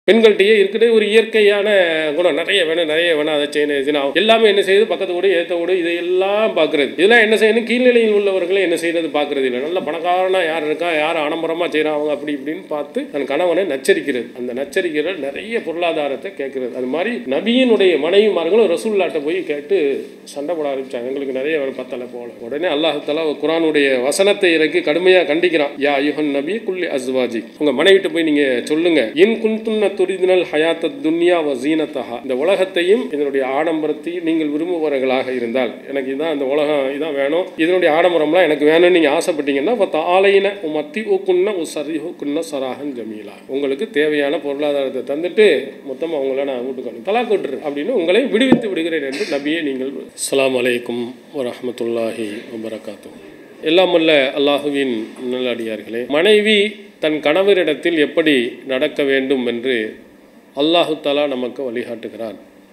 பெண்கள்கிட்டயே இருக்கிற ஒரு இயற்கையான குணம் நிறைய வேணும் நிறைய வேணும் அதை செய்யணும் இது செய்யணும். எல்லாமே என்ன செய்யுது பக்கத்து கூட ஏற்ற கூட இதையெல்லாம் பார்க்குறது இதெல்லாம் என்ன செய்யணும் கீழ்நிலையில் உள்ளவர்களும் என்ன செய்யறது பார்க்குறது இல்லை நல்ல பணக்காரனா யார் இருக்கா யார் ஆடம்பரமாக செய்கிறான் அவங்க அப்படி இப்படின்னு பார்த்து தன் கணவனை நச்சரிக்கிறது அந்த நச்சரிக்கிற நிறைய பொருளாதாரத்தை கேட்குறது அது மாதிரி நபியினுடைய மனைவிமார்களும் ரசூல்லாட்ட போய் கேட்டு சண்டை போட ஆரம்பிச்சாங்க எங்களுக்கு நிறைய வேணும் பத்தலை போல உடனே அல்லாஹாலா குரானுடைய வசனத்தை இறக்கி கடுமையாக கண்டிக்கிறான் யா யுஹன் நபி குல்லி அஸ்வாஜி உங்க மனைவிட்ட போய் நீங்க சொல்லுங்க இன் குன்துன்ன துரிதினல் ஹயாத்த துன்யா வ ஜீனத்தஹா இந்த உலகத்தையும் இதனுடைய ஆடம்பரத்தையும் நீங்கள் விரும்புபவர்களாக இருந்தால் எனக்கு இதான் இந்த உலகம் இதான் வேணும் இதனுடைய ஆடம்பரம்லாம் எனக்கு வேணும்னு நீங்க ஆசைப்பட்டீங்கன்னா இப்போ தாலையின மத்தி ஊக்குன்ன உ சரிஹுக்குன்ன சராகன் ஜமீலா உங்களுக்கு தேவையான பொருளாதாரத்தை தந்துட்டு மொத்தமாக உங்களை நான் வீட்டுக்கு தலா கொட்டுரு அப்படின்னு உங்களை விடுவித்து விடுகிறேன் என்று நபியே நீங்கள் அஸ்ஸலாமு அலைக்கும் வரஹ்மத்துல்லாஹி வபரகாத்துஹு எல்லாம் வல்ல அல்லாஹுவின் நல்லடியார்களே மனைவி தன் கணவரிடத்தில் எப்படி நடக்க வேண்டும் என்று அல்லாஹு தஆலா நமக்கு வழிகாட்டுகிறான்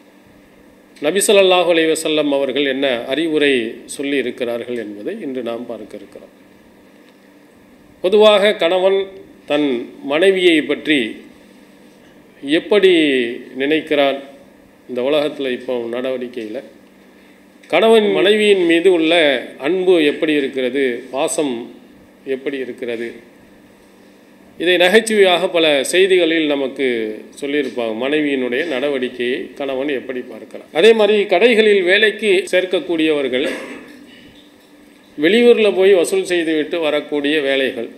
நபி ஸல்லல்லாஹு அலைஹி வஸல்லம் அவர்கள் என்ன அறிவுரை சொல்லி இருக்கிறார்கள் என்பதை இன்று நாம் பார்க்க இருக்கிறோம் பொதுவாக கணவன் தன் மனைவியை பற்றி எப்படி நினைக்கிறான் இந்த உலகத்தில் இப்போ நடவடிக்கையில் கணவன் மனைவியின் மீது உள்ள அன்பு எப்படி இருக்கிறது பாசம் எப்படி இருக்கிறது இதை நகைச்சுவையாக பல செய்திகளில் நமக்கு சொல்லியிருப்பாங்க மனைவியினுடைய நடவடிக்கையை கணவன் எப்படி பார்க்கலாம் அதே மாதிரி கடைகளில் வேலைக்கு சேர்க்கக்கூடியவர்கள் வெளியூரில் போய் வசூல் செய்துவிட்டு வரக்கூடிய வேலைகள்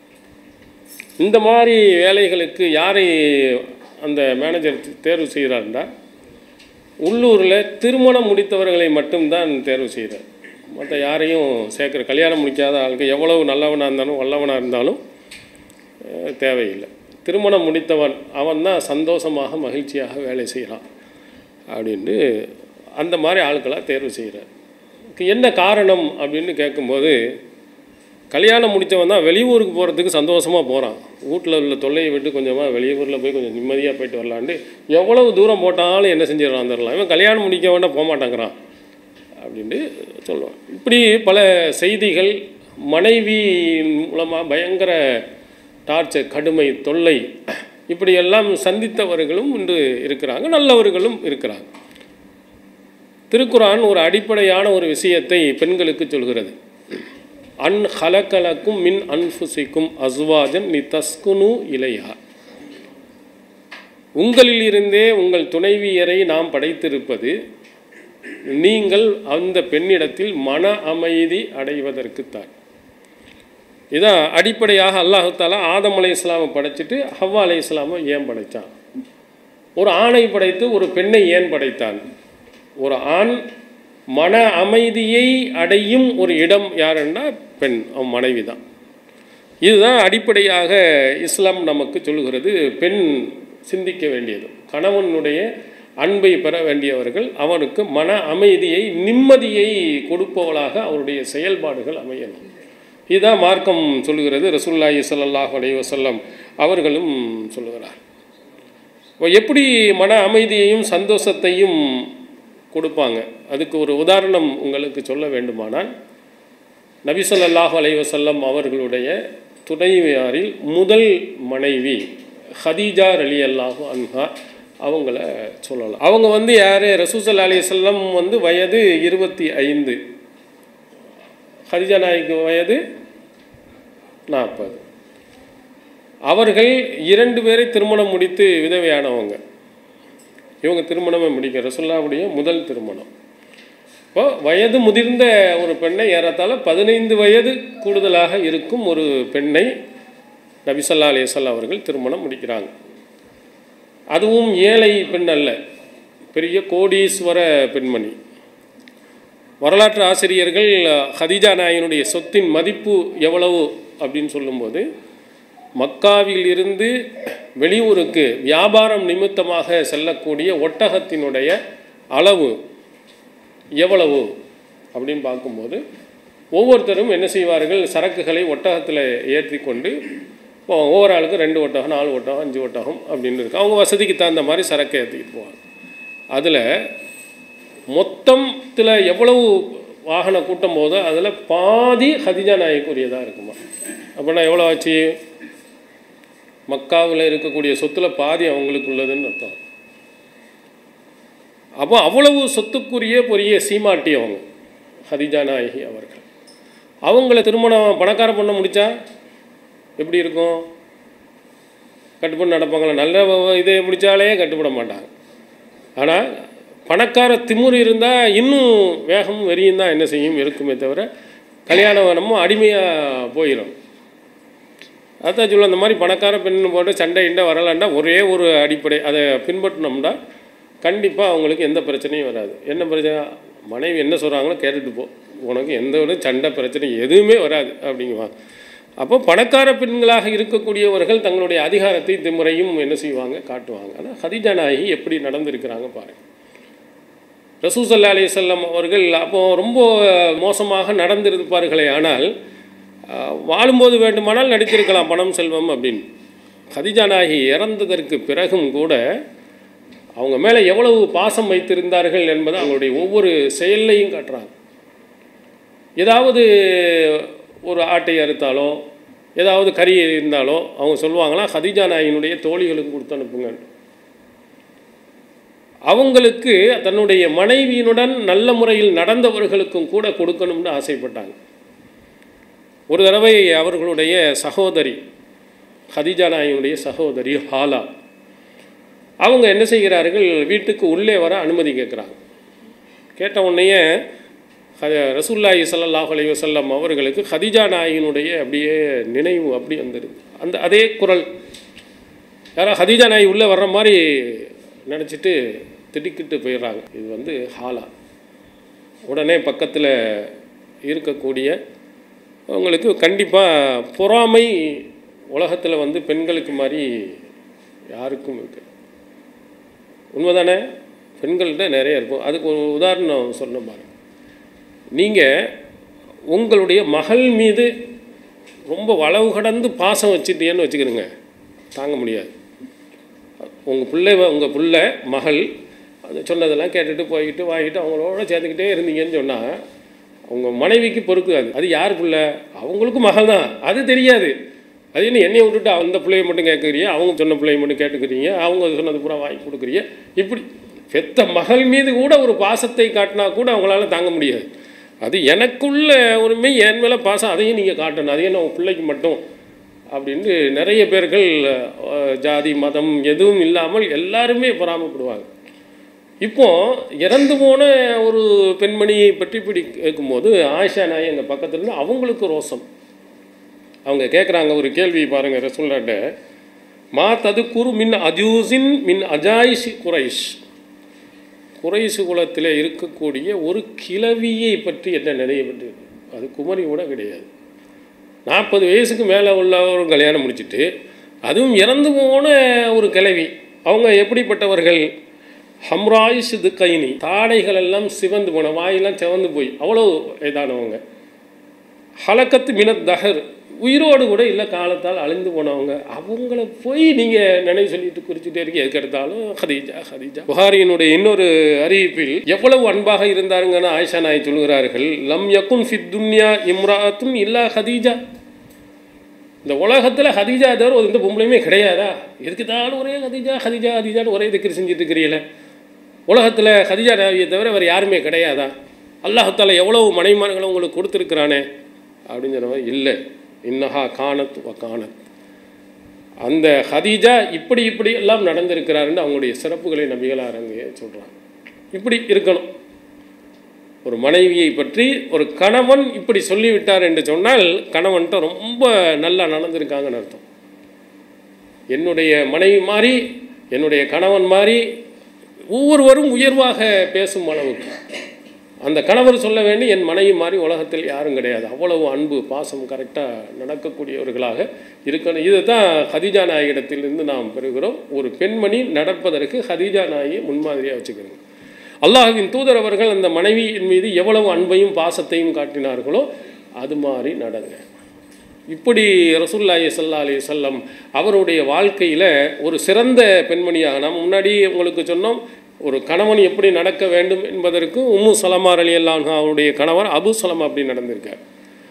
இந்த மாதிரி வேலைகளுக்கு யாரை அந்த மேனேஜர் தேர்வு செய்கிறாருன்னா உள்ளூரில் திருமணம் முடித்தவர்களை மட்டும்தான் தேர்வு செய்கிறார் மற்ற யாரையும் சேர்க்குற கல்யாணம் முடிக்காத ஆளுக்கு எவ்வளவு நல்லவனாக இருந்தாலும் வல்லவனாக இருந்தாலும் அஹ், தேவையில்லை திருமணம் முடித்தவன் அவன் தான் சந்தோஷமாக மகிழ்ச்சியாக வேலை செய்கிறான் அப்படின்ட்டு அந்த மாதிரி ஆட்களாக தேர்வு செய்கிறார் என்ன காரணம் அப்படின்னு கேட்கும்போது கல்யாணம் முடித்தவன் தான் வெளியூருக்கு போகிறதுக்கு சந்தோஷமாக போகிறான் வீட்டில் உள்ள தொல்லையை விட்டு கொஞ்சமாக வெளியூரில் போய் கொஞ்சம் நிம்மதியாக போயிட்டு வரலான்ட்டு எவ்வளவு தூரம் போட்டாலும் என்ன செஞ்சிடறான் வந்துடலாம் இவன் கல்யாணம் முடிக்க வேண்டாம் போக மாட்டேங்கிறான் அப்படின்ட்டு சொல்லுவான் இப்படி பல செய்திகள் மனைவி மூலமாக பயங்கர டார்ச்சர் கடுமை தொல்லை இப்படியெல்லாம் சந்தித்தவர்களும் இன்று இருக்கிறாங்க நல்லவர்களும் இருக்கிறாங்க திருக்குரான் ஒரு அடிப்படையான ஒரு விஷயத்தை பெண்களுக்கு சொல்கிறது அன் ஹலக்கலக்கும் மின் அன்ஃபுசிக்கும் அஸ்வாஜன் நி தஸ்குனு இலையா உங்களிலிருந்தே உங்கள் துணைவியரை நாம் படைத்திருப்பது நீங்கள் அந்த பெண்ணிடத்தில் மன அமைதி அடைவதற்குத்தான் இதான் அடிப்படையாக அல்லாஹு தாலா ஆதம் அலை இஸ்லாமை படைச்சிட்டு ஹவ்வா அலை இஸ்லாமை ஏன் படைத்தான் ஒரு ஆணை படைத்து ஒரு பெண்ணை ஏன் படைத்தான் ஒரு ஆண் மன அமைதியை அடையும் ஒரு இடம் யாருன்னா பெண் அவன் மனைவி தான் இதுதான் அடிப்படையாக இஸ்லாம் நமக்கு சொல்லுகிறது பெண் சிந்திக்க வேண்டியது கணவனுடைய அன்பை பெற வேண்டியவர்கள் அவனுக்கு மன அமைதியை நிம்மதியை கொடுப்பவளாக அவருடைய செயல்பாடுகள் அமையணும் இதுதான் மார்க்கம் சொல்லுகிறது ரசூல்லாஹி ஸல்லல்லாஹு அலைஹி வஸல்லம் அவர்களும் சொல்லுகிறார் இப்போ எப்படி மன அமைதியையும் சந்தோஷத்தையும் கொடுப்பாங்க அதுக்கு ஒரு உதாரணம் உங்களுக்கு சொல்ல வேண்டுமானால் நபி ஸல்லல்லாஹு அலைஹி வஸல்லம் அவர்களுடைய துணைவியாரில் முதல் மனைவி ஹதீஜா அலி அல்லாஹு அன்ஹா அவங்கள சொல்லலாம் அவங்க வந்து யார் ரசூசல் அலி செல்லம் வந்து வயது இருபத்தி ஐந்து ஹதிஜா நாய்க்கு வயது நாற்பது அவர்கள் இரண்டு பேரை திருமணம் முடித்து விதவையானவங்க இவங்க திருமணமே முடிக்க ரசுல்லாவுடைய முதல் திருமணம் இப்போ வயது முதிர்ந்த ஒரு பெண்ணை ஏறத்தாழ பதினைந்து வயது கூடுதலாக இருக்கும் ஒரு பெண்ணை நபிசல்லா அலிசல்லா அவர்கள் திருமணம் முடிக்கிறாங்க அதுவும் ஏழை பெண் அல்ல பெரிய கோடீஸ்வர பெண்மணி வரலாற்று ஆசிரியர்கள் ஹதீஜா நாயனுடைய சொத்தின் மதிப்பு எவ்வளவு அப்படின்னு சொல்லும்போது மக்காவில் இருந்து வெளியூருக்கு வியாபாரம் நிமித்தமாக செல்லக்கூடிய ஒட்டகத்தினுடைய அளவு எவ்வளவு அப்படின்னு பார்க்கும்போது ஒவ்வொருத்தரும் என்ன செய்வார்கள் சரக்குகளை ஒட்டகத்தில் ஏற்றி கொண்டு இப்போ ஒவ்வொரு ஆளுக்கும் ரெண்டு ஒட்டகம் நாலு ஒட்டகம் அஞ்சு ஒட்டகம் அப்படின்னு இருக்கு அவங்க வசதிக்கு தகுந்த மாதிரி சரக்கை ஏற்றிக்கிட்டு போவாங்க அதில் மொத்தத்தில் எவ்வளவு வாகனம் கூட்டும் போதோ அதில் பாதி ஹதிஜா நாயக்குரியதாக இருக்குமா அப்படின்னா எவ்வளோ ஆச்சு மக்காவில் இருக்கக்கூடிய சொத்தில் பாதி அவங்களுக்கு உள்ளதுன்னு அர்த்தம் அப்போ அவ்வளவு சொத்துக்குரிய பெரிய சீமாட்டி அவங்க ஹதிஜா நாயகி அவர்கள் அவங்கள திருமணம் பணக்கார பொண்ணை முடித்தா எப்படி இருக்கும் கட்டுப்பட்டு நடப்பாங்களா நல்ல வ- இதை முடித்தாலே கட்டுப்பட மாட்டாங்க ஆனால் பணக்கார திமிரு இருந்தால் இன்னும் வேகமும் வெறியும் தான் என்ன செய்யும் இருக்குமே தவிர கல்யாணம் வேணுமோ அடிமையாக போயிடும் அதான் சொல்ல அந்த மாதிரி பணக்கார பெண் போட்டு சண்டை இண்டை வரலாண்டா ஒரே ஒரு அடிப்படை அதை பின்பற்றினோம்னா கண்டிப்பாக அவங்களுக்கு எந்த பிரச்சனையும் வராது என்ன பிரச்சனை மனைவி என்ன சொல்கிறாங்களோ கேட்டுட்டு போ உனக்கு எந்த ஒரு சண்டை பிரச்சனை எதுவுமே வராது அப்படிங்குவாங்க அப்போ பணக்கார பெண்களாக இருக்கக்கூடியவர்கள் தங்களுடைய அதிகாரத்தை திமுறையும் என்ன செய்வாங்க காட்டுவாங்க ஆனால் ஹதிஜா நாயகி எப்படி நடந்திருக்கிறாங்க பாருங்கள் ரசூசல்லா அலிசல்லம் அவர்கள் அப்போ ரொம்ப மோசமாக நடந்திருப்பார்களே ஆனால் அஹ், வாழும்போது வேண்டுமானால் நடித்திருக்கலாம் பணம் செல்வம் அப்படின்னு ஹதிஜா நாயகி இறந்ததற்கு பிறகும் கூட அவங்க மேலே எவ்வளவு பாசம் வைத்திருந்தார்கள் என்பதை அவங்களுடைய ஒவ்வொரு செயல்லையும் காட்டுறாங்க ஏதாவது ஒரு ஆட்டை அறுத்தாலோ ஏதாவது கறி இருந்தாலோ அவங்க சொல்லுவாங்களாம் ஹதிஜா நாயினுடைய தோழிகளுக்கு கொடுத்து அனுப்புங்க அவங்களுக்கு தன்னுடைய மனைவியினுடன் நல்ல முறையில் நடந்தவர்களுக்கும் கூட கொடுக்கணும்னு ஆசைப்பட்டாங்க ஒரு தடவை அவர்களுடைய சகோதரி ஹதிஜா நாயினுடைய சகோதரி ஹாலா அவங்க என்ன செய்கிறார்கள் வீட்டுக்கு உள்ளே வர அனுமதி கேட்குறாங்க கேட்ட உடனேயே ஹ- ரசூலுல்லாஹி ஸல்லல்லாஹு அலைஹி வஸல்லம் அவர்களுக்கு ஹதிஜா நாயினுடைய அப்படியே நினைவு அப்படி வந்துடுது அந்த அதே குரல் யாரோ ஹதிஜா நாய் உள்ளே வர்ற மாதிரி நினச்சிட்டு திடுக்கிட்டு போயிடுறாங்க இது வந்து ஹாலா உடனே பக்கத்தில் இருக்கக்கூடிய அவங்களுக்கு கண்டிப்பாக பொறாமை உலகத்தில் வந்து பெண்களுக்கு மாதிரி யாருக்கும் இருக்கு உண்மைதானே பெண்கள்கிட்ட நிறைய இருக்கும் அதுக்கு ஒரு உதாரணம் சொன்ன பாருங்க நீங்கள் உங்களுடைய மகள் மீது ரொம்ப வளவு கடந்து பாசம் வச்சுட்டீங்கன்னு வச்சுக்கிறோங்க தாங்க முடியாது உங்கள் பிள்ளை உங்கள் பிள்ளை மகள் அது சொன்னதெல்லாம் கேட்டுட்டு போய்கிட்டு வாங்கிட்டு அவங்களோட சேர்த்துக்கிட்டே இருந்தீங்கன்னு சொன்னால் உங்கள் மனைவிக்கு பொறுக்காது அது யார் பிள்ளை அவங்களுக்கும் மகள் தான் அது தெரியாது அது என்ன என்னைய விட்டுட்டு அந்த பிள்ளைய மட்டும் கேட்குறீங்க அவங்க சொன்ன பிள்ளைய மட்டும் கேட்டுக்கிறீங்க அவங்க சொன்னது பூரா வாங்கி கொடுக்குறீங்க இப்படி பெத்த மகள் மீது கூட ஒரு பாசத்தை காட்டினா கூட அவங்களால தாங்க முடியாது அது எனக்குள்ள உரிமை என் மேலே பாசம் அதையும் நீங்கள் காட்டணும் அதையும் நான் உன் பிள்ளைக்கு மட்டும் அப்படின்ட்டு நிறைய பேர்கள் அஹ், ஜாதி மதம் எதுவும் இல்லாமல் எல்லாருமே பொறாமைப்படுவாங்க இப்போ இறந்து போன ஒரு பெண்மணியை பற்றி இப்படி கேட்கும்போது ஆயிஷா நாய் எங்கள் பக்கத்துல இருந்து அவங்களுக்கு ரோசம் அவங்க கேட்குறாங்க ஒரு கேள்வி பாருங்க ரசூல்லாட்ட மா தது குரு மின் அஜூசின் மின் அஜாயிஷ் குரைஷ் குறைசு குலத்தில் இருக்கக்கூடிய ஒரு கிழவியை பற்றி என்ன நினைவு அது குமரி கூட கிடையாது நாற்பது வயசுக்கு மேலே உள்ளவரும் கல்யாணம் முடிச்சிட்டு அதுவும் இறந்து போன ஒரு கிழவி அவங்க எப்படிப்பட்டவர்கள் ஹம்ராய் சிது கைனி தாடைகள் எல்லாம் சிவந்து போன வாயெல்லாம் சிவந்து போய் அவ்வளோ இதானவங்க ஹலக்கத்து மினத் தஹர் உயிரோடு கூட இல்லை காலத்தால் அழிந்து போனவங்க அவங்கள போய் நீங்கள் நினைவு சொல்லிட்டு குறிச்சிட்டே இருக்கீங்க எதுக்கு எடுத்தாலும் ஹதீஜா ஹதீஜா புகாரியினுடைய இன்னொரு அறிவிப்பில் எவ்வளவு அன்பாக இருந்தாருங்கன்னு ஆயிஷா நாய் சொல்கிறார்கள் லம் யக்குன் ஃபித் துன்யா இம்ராத்துன் இல்லா ஹதீஜா இந்த உலகத்தில் ஹதீஜா தவிர ஒரு இந்த பொம்பளையுமே கிடையாதா எதுக்கு தாலும் ஒரே ஹதீஜா ஹதீஜா ஹதீஜான்னு ஒரே திக்கிரி செஞ்சுட்டு இருக்கிறீங்களே உலகத்தில் ஹதீஜா நாவியை தவிர வேறு யாருமே கிடையாதா அல்லாஹால எவ்வளவு மனைமான்களை உங்களுக்கு கொடுத்துருக்குறானே அப்படின்னு சொன்ன மாதிரி இல்லை இன்னஹா காணத் வ காணத் அந்த ஹதீஜா இப்படி இப்படி எல்லாம் நடந்திருக்கிறாருன்னு அவங்களுடைய சிறப்புகளை நபிகளார் அங்கே சொல்கிறாங்க இப்படி இருக்கணும் ஒரு மனைவியை பற்றி ஒரு கணவன் இப்படி சொல்லிவிட்டார் என்று சொன்னால் கணவன்கிட்ட ரொம்ப நல்லா நடந்திருக்காங்கன்னு அர்த்தம் என்னுடைய மனைவி மாதிரி என்னுடைய கணவன் மாதிரி ஒவ்வொருவரும் உயர்வாக பேசும் அளவுக்கு அந்த கணவர் சொல்ல வேண்டி என் மனைவி மாதிரி உலகத்தில் யாரும் கிடையாது அவ்வளவு அன்பு பாசம் கரெக்டாக நடக்கக்கூடியவர்களாக இருக்கணும் இதை தான் ஹதீஜா நாயகிடத்திலிருந்து நாம் பெறுகிறோம் ஒரு பெண்மணி நடப்பதற்கு ஹதீஜா நாயை முன்மாதிரியாக வச்சுக்கிறோங்க அல்லாஹ்வின் தூதர் அவர்கள் அந்த மனைவியின் மீது எவ்வளவு அன்பையும் பாசத்தையும் காட்டினார்களோ அது மாதிரி நடங்க இப்படி ரசூல்லாஹி ஸல்லல்லாஹு அலைஹி வஸல்லம் அவருடைய வாழ்க்கையில் ஒரு சிறந்த பெண்மணியாக நாம் முன்னாடி உங்களுக்கு சொன்னோம் ஒரு கணவன் எப்படி நடக்க வேண்டும் என்பதற்கு உம்மு சலமா அலி அல்லாஹ் அவருடைய கணவர் அபு சலமா அப்படி நடந்திருக்கார்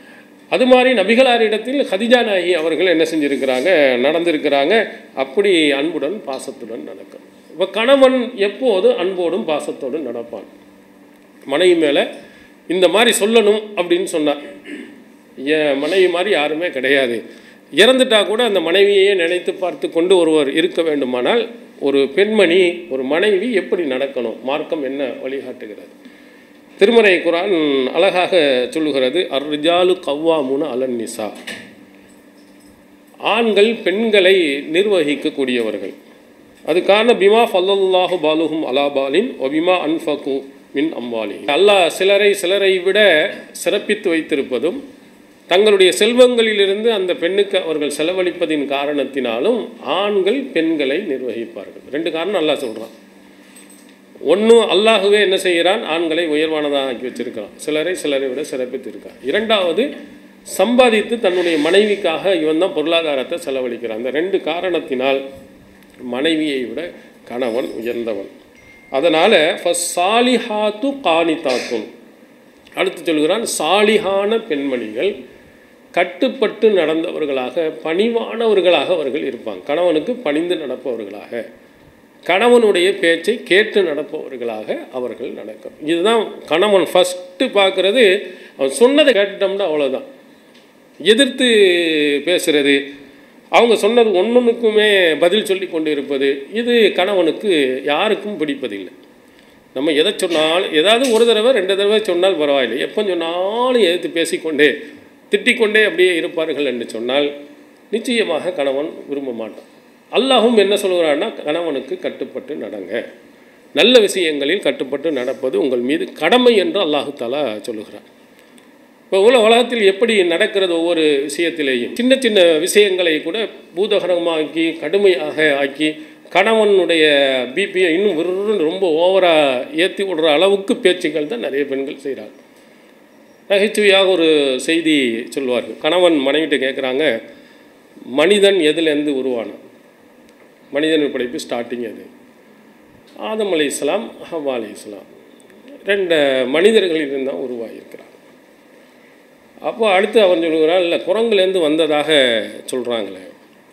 அது மாதிரி நபிகளாரிடத்தில் ஹதிஜா நாயகி அவர்கள் என்ன செஞ்சுருக்கிறாங்க நடந்திருக்கிறாங்க அப்படி அன்புடன் பாசத்துடன் நடக்கும் இப்போ கணவன் எப்போது அன்போடும் பாசத்தோடும் நடப்பான் மனைவி மேலே இந்த மாதிரி சொல்லணும் அப்படின்னு சொன்னார் என் மனைவி மாதிரி யாருமே கிடையாது இறந்துட்டா கூட அந்த மனைவியையே நினைத்து பார்த்து கொண்டு ஒருவர் இருக்க வேண்டுமானால் ஒரு பெண்மணி ஒரு மனைவி எப்படி நடக்கணும் மார்க்கம் என்ன வழிகாட்டுகிறது திருமறை குரான் அழகாக சொல்லுகிறது அர்ரிஜாலு கவ்வாமுன அலன் நிசா ஆண்கள் பெண்களை நிர்வகிக்கக்கூடியவர்கள் அதுக்கான பிமா ஃபல்லல்லாஹு பாலுஹும் அலாபாலின் ஒபிமா அன்ஃபகு மின் அம்பாலி அல்லாஹ் சிலரை சிலரை விட சிறப்பித்து வைத்திருப்பதும் தங்களுடைய செல்வங்களிலிருந்து அந்த பெண்ணுக்கு அவர்கள் செலவழிப்பதின் காரணத்தினாலும் ஆண்கள் பெண்களை நிர்வகிப்பார்கள் ரெண்டு காரணம் அல்லாஹ் சொல்கிறான் ஒன்று அல்லாஹுவே என்ன செய்கிறான் ஆண்களை உயர்வானதாக ஆக்கி வச்சிருக்கிறான் சிலரை சிலரை விட சிறப்பித்திருக்கான் இரண்டாவது சம்பாதித்து தன்னுடைய மனைவிக்காக இவன் தான் பொருளாதாரத்தை செலவழிக்கிறான் அந்த ரெண்டு காரணத்தினால் மனைவியை விட கணவன் உயர்ந்தவன் அதனால் சாலிஹாத்து காணித்தாத்தும் அடுத்து சொல்கிறான் சாலிஹான பெண்மணிகள் கட்டுப்பட்டு நடந்தவர்களாக பணிவானவர்களாக அவர்கள் இருப்பாங்க கணவனுக்கு பணிந்து நடப்பவர்களாக கணவனுடைய பேச்சை கேட்டு நடப்பவர்களாக அவர்கள் நடக்கும் இதுதான் கணவன் ஃபஸ்ட்டு பார்க்குறது அவன் சொன்னதை கேட்டுட்டோம்னா அவ்வளோதான் எதிர்த்து பேசுகிறது அவங்க சொன்னது ஒன்றுனுக்குமே பதில் சொல்லி கொண்டு இருப்பது இது கணவனுக்கு யாருக்கும் பிடிப்பதில்லை நம்ம எதை சொன்னாலும் ஏதாவது ஒரு தடவை ரெண்டு தடவை சொன்னால் பரவாயில்லை எப்போ சொன்னாலும் எதிர்த்து பேசிக்கொண்டே திட்டிக்கொண்டே அப்படியே இருப்பார்கள் என்று சொன்னால் நிச்சயமாக கணவன் விரும்ப மாட்டான் அல்லாஹும் என்ன சொல்கிறான்னா கணவனுக்கு கட்டுப்பட்டு நடங்க நல்ல விஷயங்களில் கட்டுப்பட்டு நடப்பது உங்கள் மீது கடமை என்று அல்லாஹு தாலா சொல்லுகிறார் இப்போ உல உலகத்தில் எப்படி நடக்கிறது ஒவ்வொரு விஷயத்திலேயும் சின்ன சின்ன விஷயங்களை கூட பூதகரமாக்கி கடுமையாக ஆக்கி கணவனுடைய பிபியை இன்னும் விருன்னு ரொம்ப ஓவராக ஏற்றி விடுற அளவுக்கு பேச்சுக்கள் தான் நிறைய பெண்கள் செய்கிறாங்க நகைச்சுவையாக ஒரு செய்தி சொல்வார்கள் கணவன் மனைவிட்ட கேட்குறாங்க மனிதன் எதுலேருந்து உருவானான் மனிதன் படைப்பு ஸ்டார்டிங் அது ஆதம் அலி இஸ்லாம் ஹவா அலி இஸ்லாம் ரெண்டு மனிதர்களிலிருந்து தான் உருவாகியிருக்கிறார் அப்போ அடுத்து அவன் சொல்லுகிறான் இல்லை குரங்குலேருந்து வந்ததாக சொல்கிறாங்களே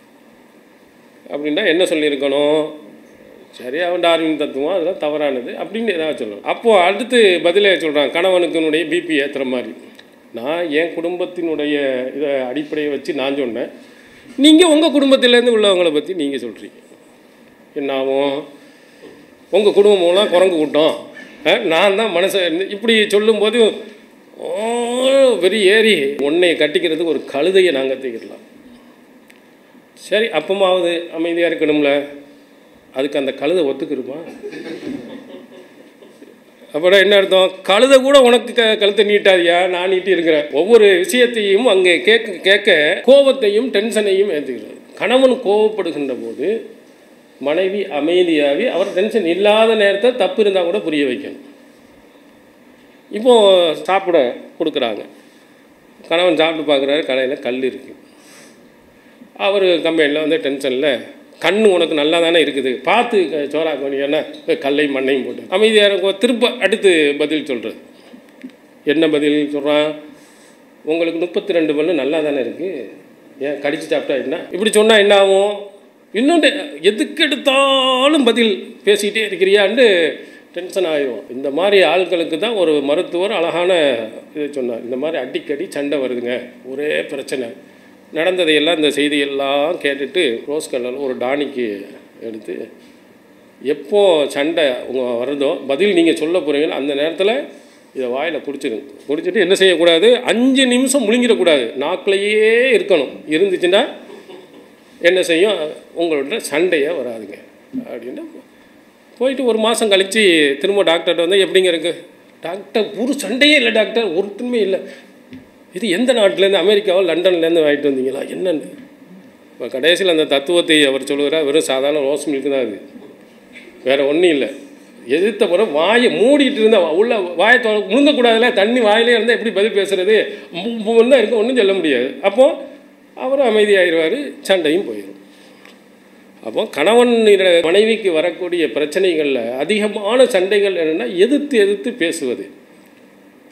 அப்படின்னா என்ன சொல்லியிருக்கணும் சரி அவன் டார்வின் தத்துவம் அதெல்லாம் தவறானது அப்படின்னு ஏதாவது சொல்லணும் அப்போது அடுத்து பதிலே சொல்கிறான் கணவனுக்குனுடைய பிபி ஏற்றுற மாதிரி நான் என் குடும்பத்தினுடைய இதை அடிப்படையை வச்சு நான் சொன்னேன் நீங்கள் உங்கள் குடும்பத்திலேருந்து உள்ளவங்களை பற்றி நீங்கள் சொல்கிறீங்க என்னாகும் உங்கள் குடும்பம்லாம் குரங்கு கூட்டம் அஹ், நான் தான் மனசை இப்படி சொல்லும்போது ஓ பெரிய ஏறி உன்னை கட்டிக்கிறதுக்கு ஒரு கழுதையை நாங்கள் கட்டிக்கிடலாம் சரி அப்பமாவது அமைதியாக இருக்கணும்ல அதுக்கு அந்த கழுதை ஒத்துக்கிருமா அப்புறம் என்ன அர்த்தம் கழுதை கூட உனக்கு க கழுத்தை நீட்டாதியா நான் நீட்டி இருக்கிறேன் ஒவ்வொரு விஷயத்தையும் அங்கே கேட்க கேட்க கோபத்தையும் டென்ஷனையும் ஏற்றுக்கிறது கணவன் கோவப்படுகின்ற போது மனைவி அமைதியாகி அவர் டென்ஷன் இல்லாத நேரத்தை தப்பு இருந்தால் கூட புரிய வைக்கணும் இப்போ சாப்பிட கொடுக்குறாங்க கணவன் சாப்பிட்டு பார்க்குறாரு கடையில் கல் இருக்குது அவர் கம்பெனியில் வந்து டென்ஷனில் கண் உனக்கு நல்லா தானே இருக்குது பார்த்து க- சோறாக்க வேண்டியன்னா கல்லை மண்ணையும் போட்டு அமைதியாக இருக்கும் திரும்ப அடுத்து பதில் சொல்கிறது என்ன பதில் சொல்கிறான் உங்களுக்கு முப்பத்தி ரெண்டு பல்லு நல்லா தானே இருக்குது ஏன் கடிச்சு சாப்பிட்டா என்ன இப்படி சொன்னால் என்ன ஆகும் இன்னொன்று எதுக்கு எடுத்தாலும் பதில் பேசிக்கிட்டே இருக்கிறியான்னு டென்ஷன் ஆயிடும் இந்த மாதிரி ஆட்களுக்கு தான் ஒரு மருத்துவர் அழகான இதை சொன்னார் இந்த மாதிரி அடிக்கடி சண்டை வருதுங்க ஒரே பிரச்சனை நடந்ததையெல்லாம் இந்த செய்தியெல்லாம் கேட்டுட்டு ரோஸ் கலரில் ஒரு டானிக்கு எடுத்து எப்போ சண்டை உங்கள் வருதோ பதில் நீங்கள் சொல்ல போகிறீங்களோ அந்த நேரத்தில் இதை வாயில் குடிச்சிடுங்க குடிச்சிட்டு என்ன செய்யக்கூடாது அஞ்சு நிமிஷம் முழுங்கிடக்கூடாது நாக்கிலேயே இருக்கணும் இருந்துச்சுன்னா என்ன செய்யும் உங்களோட சண்டையே வராதுங்க அப்படின்னு போயிட்டு ஒரு மாதம் கழித்து திரும்ப டாக்டர்கிட்ட வந்து எப்படிங்க இருக்கு டாக்டர் ஒரு சண்டையே இல்லை டாக்டர் ஒருத்தனுமே இல்லை இது எந்த நாட்டிலேருந்து அமெரிக்காவோ லண்டன்லேருந்து வாங்கிட்டு வந்தீங்களா என்னன்னு இப்போ கடைசியில் அந்த தத்துவத்தை அவர் சொல்லுகிறார் வெறும் சாதாரண ரோஸ் மில்க் தான் அது வேறு ஒன்றும் இல்லை எதிர்த்த பிறகு வாயை மூடிட்டு இருந்தா உள்ள வாயை தொ முழுங்கக்கூடாதுல தண்ணி வாயிலே இருந்தால் எப்படி பதில் பேசுறது தான் இருக்க ஒன்றும் சொல்ல முடியாது அப்போது அவரும் அமைதியாகிடுவார் சண்டையும் போயிடும் அப்போ கணவன் மனைவிக்கு வரக்கூடிய பிரச்சனைகளில் அதிகமான சண்டைகள் என்னென்னா எதிர்த்து எதிர்த்து பேசுவது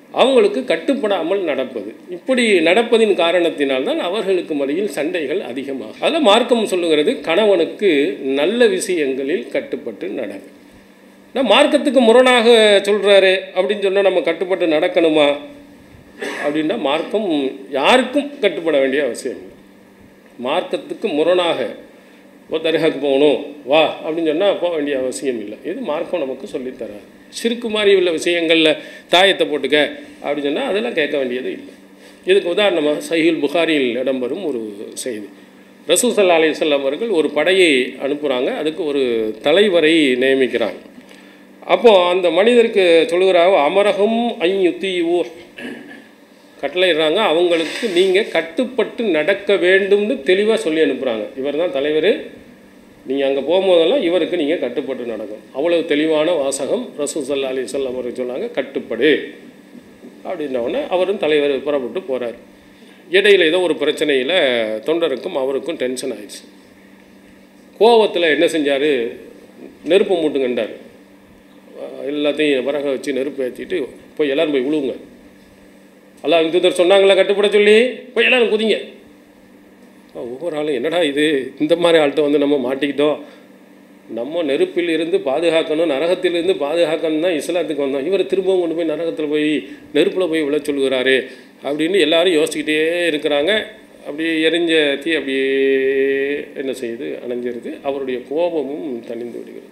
அவங்களுக்கு கட்டுப்படாமல் நடப்பது இப்படி நடப்பதின் காரணத்தினால்தான் அவர்களுக்கு மத்தியில் சண்டைகள் அதிகமாகும் அதில் மார்க்கம் சொல்லுகிறது கணவனுக்கு நல்ல விஷயங்களில் கட்டுப்பட்டு நடங்க நான் மார்க்கத்துக்கு முரணாக சொல்கிறாரு அப்படின்னு சொன்னால் நம்ம கட்டுப்பட்டு நடக்கணுமா அப்படின்னா மார்க்கம் யாருக்கும் கட்டுப்பட வேண்டிய அவசியம் இல்லை மார்க்கத்துக்கு முரணாக ஓ தர்காக்கு போகணும் வா அப்படின்னு சொன்னால் போக வேண்டிய அவசியம் இல்லை இது மார்க்கம் நமக்கு சொல்லித்தராது சிறுக்கு மாதிரி உள்ள விஷயங்களில் தாயத்தை போட்டுக்க அப்படின்னு சொன்னால் அதெல்லாம் கேட்க வேண்டியது இல்லை இதுக்கு உதாரணமாக சஹீல் புகாரியில் இடம்பெறும் ஒரு செய்தி ரசூல் சல்லா அலிசல்லாம் அவர்கள் ஒரு படையை அனுப்புகிறாங்க அதுக்கு ஒரு தலைவரை நியமிக்கிறாங்க அப்போது அந்த மனிதருக்கு சொல்லுகிறாங்க அமரகம் ஐயுத்தியூ கட்டளையிடுறாங்க அவங்களுக்கு நீங்கள் கட்டுப்பட்டு நடக்க வேண்டும்னு தெளிவாக சொல்லி அனுப்புகிறாங்க இவர் தான் தலைவர் நீங்கள் அங்கே போகும்போதெல்லாம் இவருக்கு நீங்கள் கட்டுப்பட்டு நடக்கும் அவ்வளவு தெளிவான வாசகம் ரசூல் சல்லா அலி சொல்லம் அவருக்கு சொன்னாங்க கட்டுப்படு அப்படின்ன உடனே அவரும் தலைவர் புறப்பட்டு போகிறார் இடையில ஏதோ ஒரு பிரச்சனையில் தொண்டருக்கும் அவருக்கும் டென்ஷன் ஆயிடுச்சு கோவத்தில் என்ன செஞ்சார் நெருப்பு மூட்டுங்கண்டார் எல்லாத்தையும் வரக வச்சு நெருப்பு ஏற்றிட்டு போய் எல்லாரும் போய் விழுவுங்க அல்லாஹ் தூதர் சொன்னாங்களா கட்டுப்பட சொல்லி போய் எல்லாரும் குதிங்க ஒவ்வொரு ஆளும் என்னடா இது இந்த மாதிரி ஆள்கிட்ட வந்து நம்ம மாட்டிக்கிட்டோம் நம்ம நெருப்பில் இருந்து பாதுகாக்கணும் நரகத்திலிருந்து பாதுகாக்கணும் தான் இஸ்லாத்துக்கு வந்தோம் இவர் திரும்பவும் கொண்டு போய் நரகத்தில் போய் நெருப்பில் போய் விழ சொல்கிறாரு அப்படின்னு எல்லாரும் யோசிச்சுக்கிட்டே இருக்கிறாங்க அப்படியே எரிஞ்ச தீ அப்படியே என்ன செய்யுது அணைஞ்சிருது அவருடைய கோபமும் தணிந்து விடுகிறது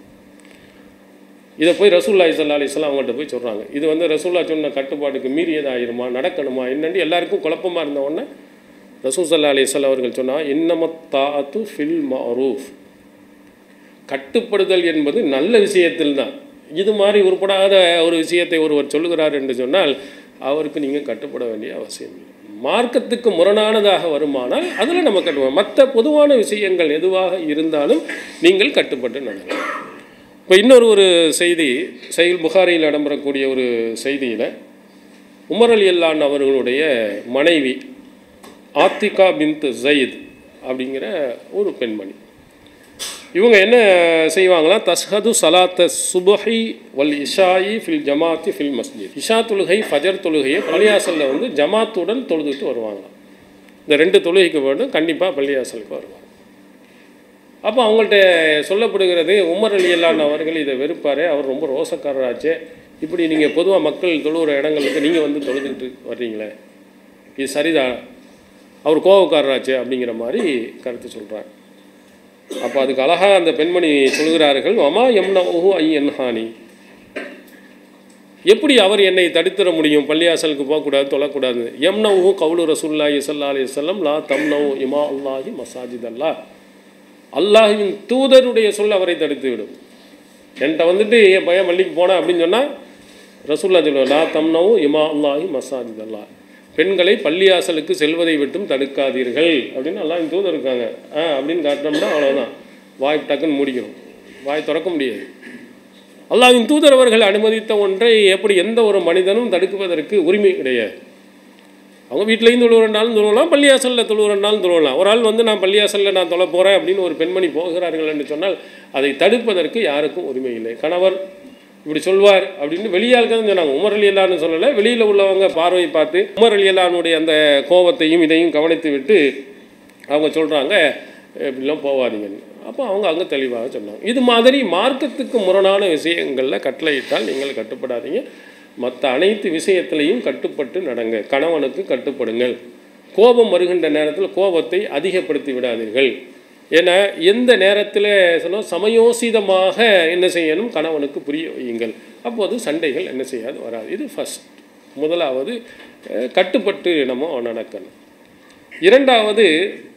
இதை போய் ரசூல்லா இசல்லா அலிஸ்லாம் அவங்கள்ட்ட போய் சொல்கிறாங்க இது வந்து ரசூல்லா சொன்ன கட்டுப்பாட்டுக்கு மீறியதாயிருமா நடக்கணுமா என்னன்னு எல்லாருக்கும் குழப்பமாக இருந்த உடனே ரசூல் சல்லா அலிஸ்லாம் அவர்கள் சொன்னால் இன்னமத்தாத்து ஃபில் மரூஃப் கட்டுப்படுதல் என்பது நல்ல விஷயத்தில் தான் இது மாதிரி உருப்படாத ஒரு விஷயத்தை ஒருவர் சொல்லுகிறார் என்று சொன்னால் அவருக்கு நீங்கள் கட்டுப்பட வேண்டிய அவசியம் இல்லை மார்க்கத்துக்கு முரணானதாக வருமானால் அதில் நம்ம கட்டுவோம் மற்ற பொதுவான விஷயங்கள் எதுவாக இருந்தாலும் நீங்கள் கட்டுப்பட்டு நடங்க இப்போ இன்னொரு ஒரு செய்தி சைல் புகாரியில் இடம்பெறக்கூடிய ஒரு செய்தியில் உமர் அலி அல்லான் அவர்களுடைய மனைவி ஆத்திகா பின்த் ஜயித் அப்படிங்கிற ஒரு பெண்மணி இவங்க என்ன செய்வாங்களா தஸ்ஹது சலாத்த சுபஹி வல் இஷாயி ஃபில் ஜமாத்தி ஃபில் மஸ்ஜித் இஷா தொழுகை ஃபஜர் தொழுகையை பள்ளியாசலில் வந்து ஜமாத்துடன் தொழுதுட்டு வருவாங்க இந்த ரெண்டு தொழுகைக்கு மட்டும் கண்டிப்பாக பள்ளியாசலுக்கு வருவாங்க அப்போ அவங்கள்ட்ட சொல்லப்படுகிறது உமர் அலி அல்லான் அவர்கள் இதை வெறுப்பார் அவர் ரொம்ப ரோசக்காரராச்சே இப்படி நீங்கள் பொதுவாக மக்கள் தொழுகிற இடங்களுக்கு நீங்கள் வந்து தொழுதுகிட்டு வர்றீங்களே இது சரிதான் அவர் கோபக்காரராச்சே அப்படிங்கிற மாதிரி கருத்து சொல்கிறார் அப்போ அதுக்கு அழகாக அந்த பெண்மணி சொல்கிறார்கள் அம்மா எம்னஹு ஐ என்ஹானி எப்படி அவர் என்னை தடுத்துட முடியும் பள்ளியாசலுக்கு போகக்கூடாது தொழக்கூடாது எம்னவு கவுலு ரசூல்லாஹி சல்லா அலி சொல்லம் லா தம்னவு இமா அல்லாஹி மசாஜித் அல்லா அல்லாஹின் தூதருடைய சொல் அவரை தடுத்து விடும் என்கிட்ட வந்துட்டு என் பையன் பள்ளிக்கு போனேன் அப்படின்னு சொன்னால் ரசூல்லா சொல்லுவார் லா தம்னவு இமா அல்லாஹி மசாஜித் அல்லா பெண்களை பள்ளியாசலுக்கு செல்வதை விட்டும் தடுக்காதீர்கள் அப்படின்னு அல்லாஹின் தூதர் இருக்காங்க ஆ அப்படின்னு காட்டினோம்னா அவ்வளோதான் வாய் டக்குன்னு முடிக்கணும் வாய் திறக்க முடியாது அல்லாஹ்வின் தூதர் அவர்கள் அனுமதித்த ஒன்றை எப்படி எந்த ஒரு மனிதனும் தடுக்குவதற்கு உரிமை கிடையாது அவங்க வீட்லேயும் தொழுவுறனாலும் தொழுவலாம் பள்ளியாசலில் தொழுவுறனாலும் தொழுவலாம் ஒரு ஆள் வந்து நான் பள்ளியாசலில் நான் தொலை போகிறேன் அப்படின்னு ஒரு பெண்மணி போகிறார்கள் என்று சொன்னால் அதை தடுப்பதற்கு யாருக்கும் உரிமை இல்லை கணவர் இப்படி சொல்வார் அப்படின்னு வெளியாளுக்கு தான் சொன்னாங்க உமர் அலி அல்லான்னு சொல்லலை வெளியில் உள்ளவங்க பார்வை பார்த்து உமர் அலி அல்லானுடைய அந்த கோபத்தையும் இதையும் கவனித்து விட்டு அவங்க சொல்கிறாங்க இப்படிலாம் போகாதீங்கன்னு அப்போ அவங்க அங்கே தெளிவாக சொன்னாங்க இது மாதிரி மார்க்கத்துக்கு முரணான விஷயங்களில் கட்டளையிட்டால் நீங்கள் கட்டுப்படாதீங்க மற்ற அனைத்து விஷயத்திலையும் கட்டுப்பட்டு நடங்க கணவனுக்கு கட்டுப்படுங்கள் கோபம் வருகின்ற நேரத்தில் கோபத்தை அதிகப்படுத்தி விடாதீர்கள் ஏன்னா எந்த நேரத்தில் சொன்னால் சமயோசிதமாக என்ன செய்யணும் கணவனுக்கு புரிய வையுங்கள் அப்போது சண்டைகள் என்ன செய்யாது வராது இது ஃபஸ்ட் முதலாவது அஹ், கட்டுப்பட்டு நம்ம நடக்கணும் இரண்டாவது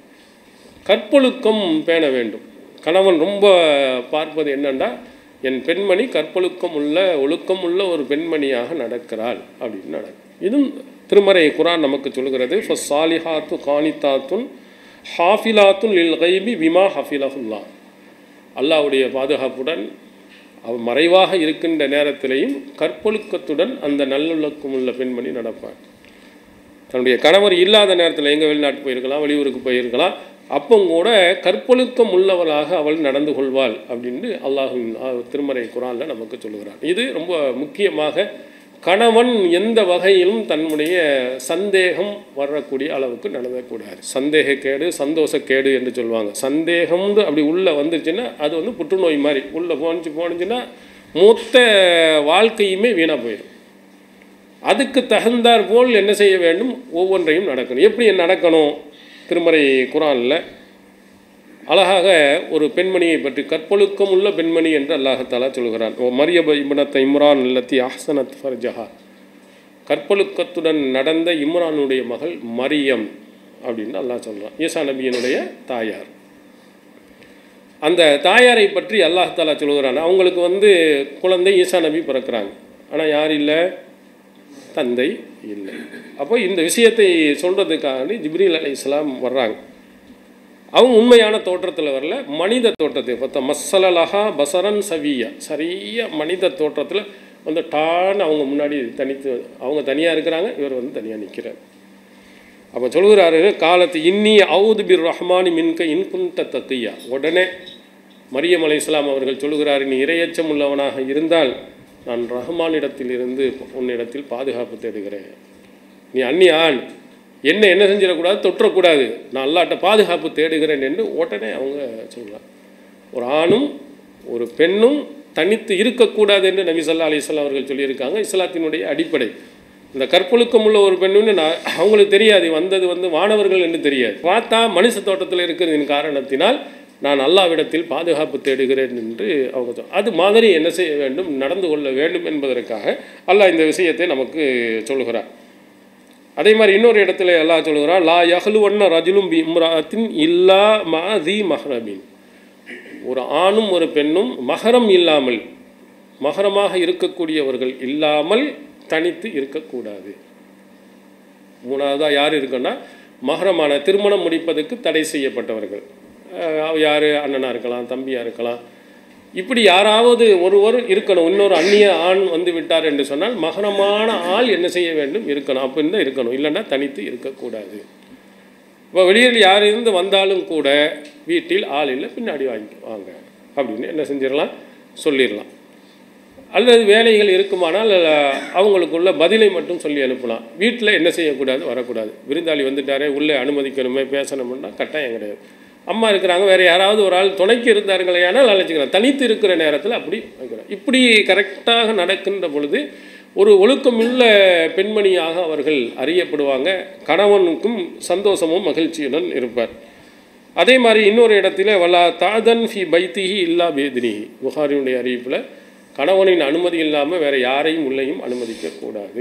கற்பொழுக்கம் பேண வேண்டும் கணவன் ரொம்ப பார்ப்பது என்னன்னா என் பெண்மணி கற்பொழுக்கம் உள்ள ஒழுக்கம் உள்ள ஒரு பெண்மணியாக நடக்கிறாள் அப்படின்னு நடக்கும் இதுவும் திருமறை குரான் நமக்கு சொல்கிறது ஃபஸ் சாலிஹாத்து காணித்தாத்துன் ஹாஃபிலாத்துன் லில் கைபி விமா ஹஃபிலஹுல்லா அல்லாஹ்வுடைய பாதுகாப்புடன் அவ மறைவாக இருக்கின்ற நேரத்திலேயும் கற்பொழுக்கத்துடன் அந்த நல்லொழுக்கம் உள்ள பெண்மணி நடப்பாள் தன்னுடைய கணவர் இல்லாத நேரத்தில் எங்கே வெளிநாட்டு போயிருக்கலாம் வெளியூருக்கு போயிருக்கலாம் அப்போ கூட கற்பொழுக்கம் உள்ளவளாக அவள் நடந்து கொள்வாள் அப்படின்னு அல்லாஹின் திருமறை குரானில் நமக்கு சொல்லுகிறான் இது ரொம்ப முக்கியமாக கணவன் எந்த வகையிலும் தன்னுடைய சந்தேகம் வரக்கூடிய அளவுக்கு நடந்தக்கூடாது சந்தேகக்கேடு சந்தோஷக்கேடு என்று சொல்லுவாங்க சந்தேகம்னு அப்படி உள்ளே வந்துருச்சுன்னா அது வந்து புற்றுநோய் மாதிரி உள்ளே போனிச்சு போனுச்சுன்னா மொத்த வாழ்க்கையுமே வீணாக போயிடும் அதுக்கு தகுந்தாற் போல் என்ன செய்ய வேண்டும் ஒவ்வொன்றையும் நடக்கணும் எப்படி நடக்கணும் திருமறை குரானில் அழகாக ஒரு பெண்மணியை பற்றி கற்பொழுக்கம் உள்ள பெண்மணி என்று அல்லாஹத்தாலா சொல்கிறான் ஓ மரியப இப்னத் இம்ரான் இல்லத்தி அஹ்சனத் ஃபர்ஜஹா கற்பொழுக்கத்துடன் நடந்த இம்ரானுடைய மகள் மரியம் அப்படின்னு அல்லாஹ் சொல்கிறான் ஈசா நபியினுடைய தாயார் அந்த தாயாரை பற்றி அல்லாஹாலா சொல்கிறான் அவங்களுக்கு வந்து குழந்தை ஈசா நபி பிறக்கிறாங்க ஆனால் யார் இல்லை தந்தை இல்லை அப்போ இந்த விஷயத்தை சொல்கிறதுக்காக ஜிப்ரீல் அலை இஸ்லாம் வர்றாங்க அவங்க உண்மையான தோற்றத்தில் வரல மனித தோற்றத்தை பார்த்தா மசலலஹா பசரன் சவியா சரியாக மனித தோற்றத்தில் வந்து டான்னு அவங்க முன்னாடி தனித்து அவங்க தனியாக இருக்கிறாங்க இவர் வந்து தனியாக நிற்கிறார் அப்போ சொல்கிறாரு காலத்து இன்னி அவுது பிர் ரஹ்மானி மின்க இன்குந்த தத்தியா உடனே மரியம் அலை இஸ்லாம் அவர்கள் சொல்கிறார் நீ இரையச்சம் உள்ளவனாக இருந்தால் நான் ரஹ்மானிடத்தில் இருந்து உன்னிடத்தில் பாதுகாப்பு தேடுகிறேன் நீ அந்நிய ஆண் என்ன என்ன செஞ்சிடக்கூடாது தொற்றக்கூடாது நான் அல்லாட்ட பாதுகாப்பு தேடுகிறேன் என்று உடனே அவங்க சொல்லலாம் ஒரு ஆணும் ஒரு பெண்ணும் தனித்து இருக்கக்கூடாது என்று நபி சல்லா அலிஸ்லாம் அவர்கள் சொல்லியிருக்காங்க இஸ்லாத்தினுடைய அடிப்படை இந்த கற்பொழுக்கம் உள்ள ஒரு பெண்ணுன்னு நான் அவங்களுக்கு தெரியாது வந்தது வந்து வானவர்கள் என்று தெரியாது பார்த்தா மனுஷ தோட்டத்தில் இருக்கிறதின் காரணத்தினால் நான் அல்லாவிடத்தில் பாதுகாப்பு தேடுகிறேன் என்று அவங்க சொல் அது மாதிரி என்ன செய்ய வேண்டும் நடந்து கொள்ள வேண்டும் என்பதற்காக அல்லாஹ் இந்த விஷயத்தை நமக்கு சொல்கிறார் அதே மாதிரி இன்னொரு இடத்துல அல்லாஹ் சொல்கிறான் லா யஹ்லுவன்ன ரஜுலும் பி இம்ராத்தின் இல்லா மா தி மஹ்ரமின் ஒரு ஆணும் ஒரு பெண்ணும் மகரம் இல்லாமல் மகரமாக இருக்கக்கூடியவர்கள் இல்லாமல் தனித்து இருக்கக்கூடாது மூணாவதாக யார் இருக்குன்னா மகரமான திருமணம் முடிப்பதற்கு தடை செய்யப்பட்டவர்கள் யார் அண்ணனாக இருக்கலாம் தம்பியாக இருக்கலாம் இப்படி யாராவது ஒருவர் இருக்கணும் இன்னொரு அந்நிய ஆண் வந்து விட்டார் என்று சொன்னால் மகனமான ஆள் என்ன செய்ய வேண்டும் இருக்கணும் அப்படின்னு தான் இருக்கணும் இல்லைன்னா தனித்து இருக்கக்கூடாது இப்போ வெளியில் யார் இருந்து வந்தாலும் கூட வீட்டில் ஆள் இல்லை பின்னாடி வாங்கி வாங்க அப்படின்னு என்ன செஞ்சிடலாம் சொல்லிடலாம் அல்லது வேலைகள் இருக்குமானால் அவங்களுக்குள்ள பதிலை மட்டும் சொல்லி அனுப்பலாம் வீட்டில் என்ன செய்யக்கூடாது வரக்கூடாது விருந்தாளி வந்துட்டாரே உள்ளே அனுமதிக்கணுமே பேசணும்னா கட்டாயம் கிடையாது அம்மா இருக்கிறாங்க வேறு யாராவது ஒரு ஆள் துணைக்கு இருந்தார்களே ஆனால் அழைச்சிக்கலாம் தனித்து இருக்கிற நேரத்தில் அப்படி வைக்கிறோம் இப்படி கரெக்டாக நடக்கின்ற பொழுது ஒரு ஒழுக்கமுள்ள பெண்மணியாக அவர்கள் அறியப்படுவாங்க கணவனுக்கும் சந்தோஷமும் மகிழ்ச்சியுடன் இருப்பார் அதே மாதிரி இன்னொரு இடத்துல வலா தாதன் ஃபி பைத்திஹி இல்லா பேதினிஹி புகாரினுடைய அறிவிப்பில் கணவனின் அனுமதி இல்லாமல் வேறு யாரையும் உள்ளேயும் அனுமதிக்கக்கூடாது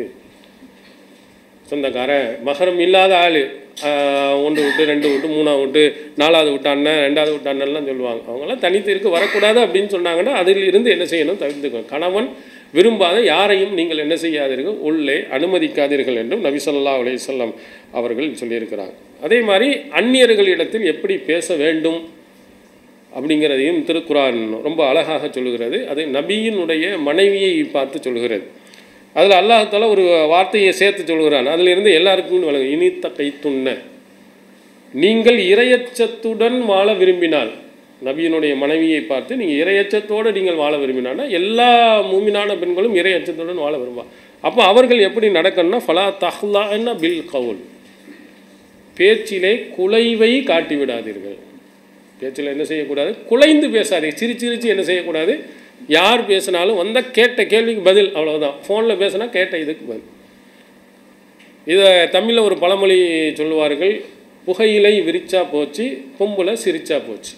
சொந்தக்காரன் மகரம் இல்லாத ஆள் ஒன்று விட்டு ரெண்டு விட்டு மூணாவது விட்டு நாலாவது விட்டு அண்ணன் ரெண்டாவது விட்டு அண்ணன்லாம் சொல்லுவாங்க அவங்களாம் தனித்து இருக்க வரக்கூடாது அப்படின்னு சொன்னாங்கன்னா அதில் இருந்து என்ன செய்யணும் தவிர்த்துக்கணும் கணவன் விரும்பாத யாரையும் நீங்கள் என்ன செய்யாதீர்கள் உள்ளே அனுமதிக்காதீர்கள் என்றும் நபி சொல்லா அலையம் அவர்கள் சொல்லியிருக்கிறாங்க அதே மாதிரி அந்நியர்களிடத்தில் எப்படி பேச வேண்டும் அப்படிங்கிறதையும் திருக்குரான் ரொம்ப அழகாக சொல்லுகிறது அது நபியினுடைய மனைவியை பார்த்து சொல்கிறது அதில் அல்லாஹால ஒரு வார்த்தையை சேர்த்து சொல்கிறான் அதிலிருந்து எல்லாருக்கும் வழங்கும் இனித்த கைத்துண்ண நீங்கள் இரையச்சத்துடன் வாழ விரும்பினால் நபியினுடைய மனைவியை பார்த்து நீங்கள் இரையச்சத்தோடு நீங்கள் வாழ விரும்பினான்னா எல்லா மூமினான பெண்களும் இரையச்சத்துடன் வாழ விரும்பா அப்போ அவர்கள் எப்படி நடக்கணும்னா ஃபலா தஹ்லான்னா பில் கவுல் பேச்சிலே குலைவை காட்டி விடாதீர்கள் பேச்சில் என்ன செய்யக்கூடாது குலைந்து பேசாதே சிரிச்சு சிரிச்சு என்ன செய்யக்கூடாது யார் பேசினாலும் வந்தால் கேட்ட கேள்விக்கு பதில் அவ்வளோதான் ஃபோனில் பேசினா கேட்ட இதுக்கு பதில் இதை தமிழில் ஒரு பழமொழி சொல்லுவார்கள் புகையிலை விரிச்சா போச்சு பொம்புல சிரிச்சா போச்சு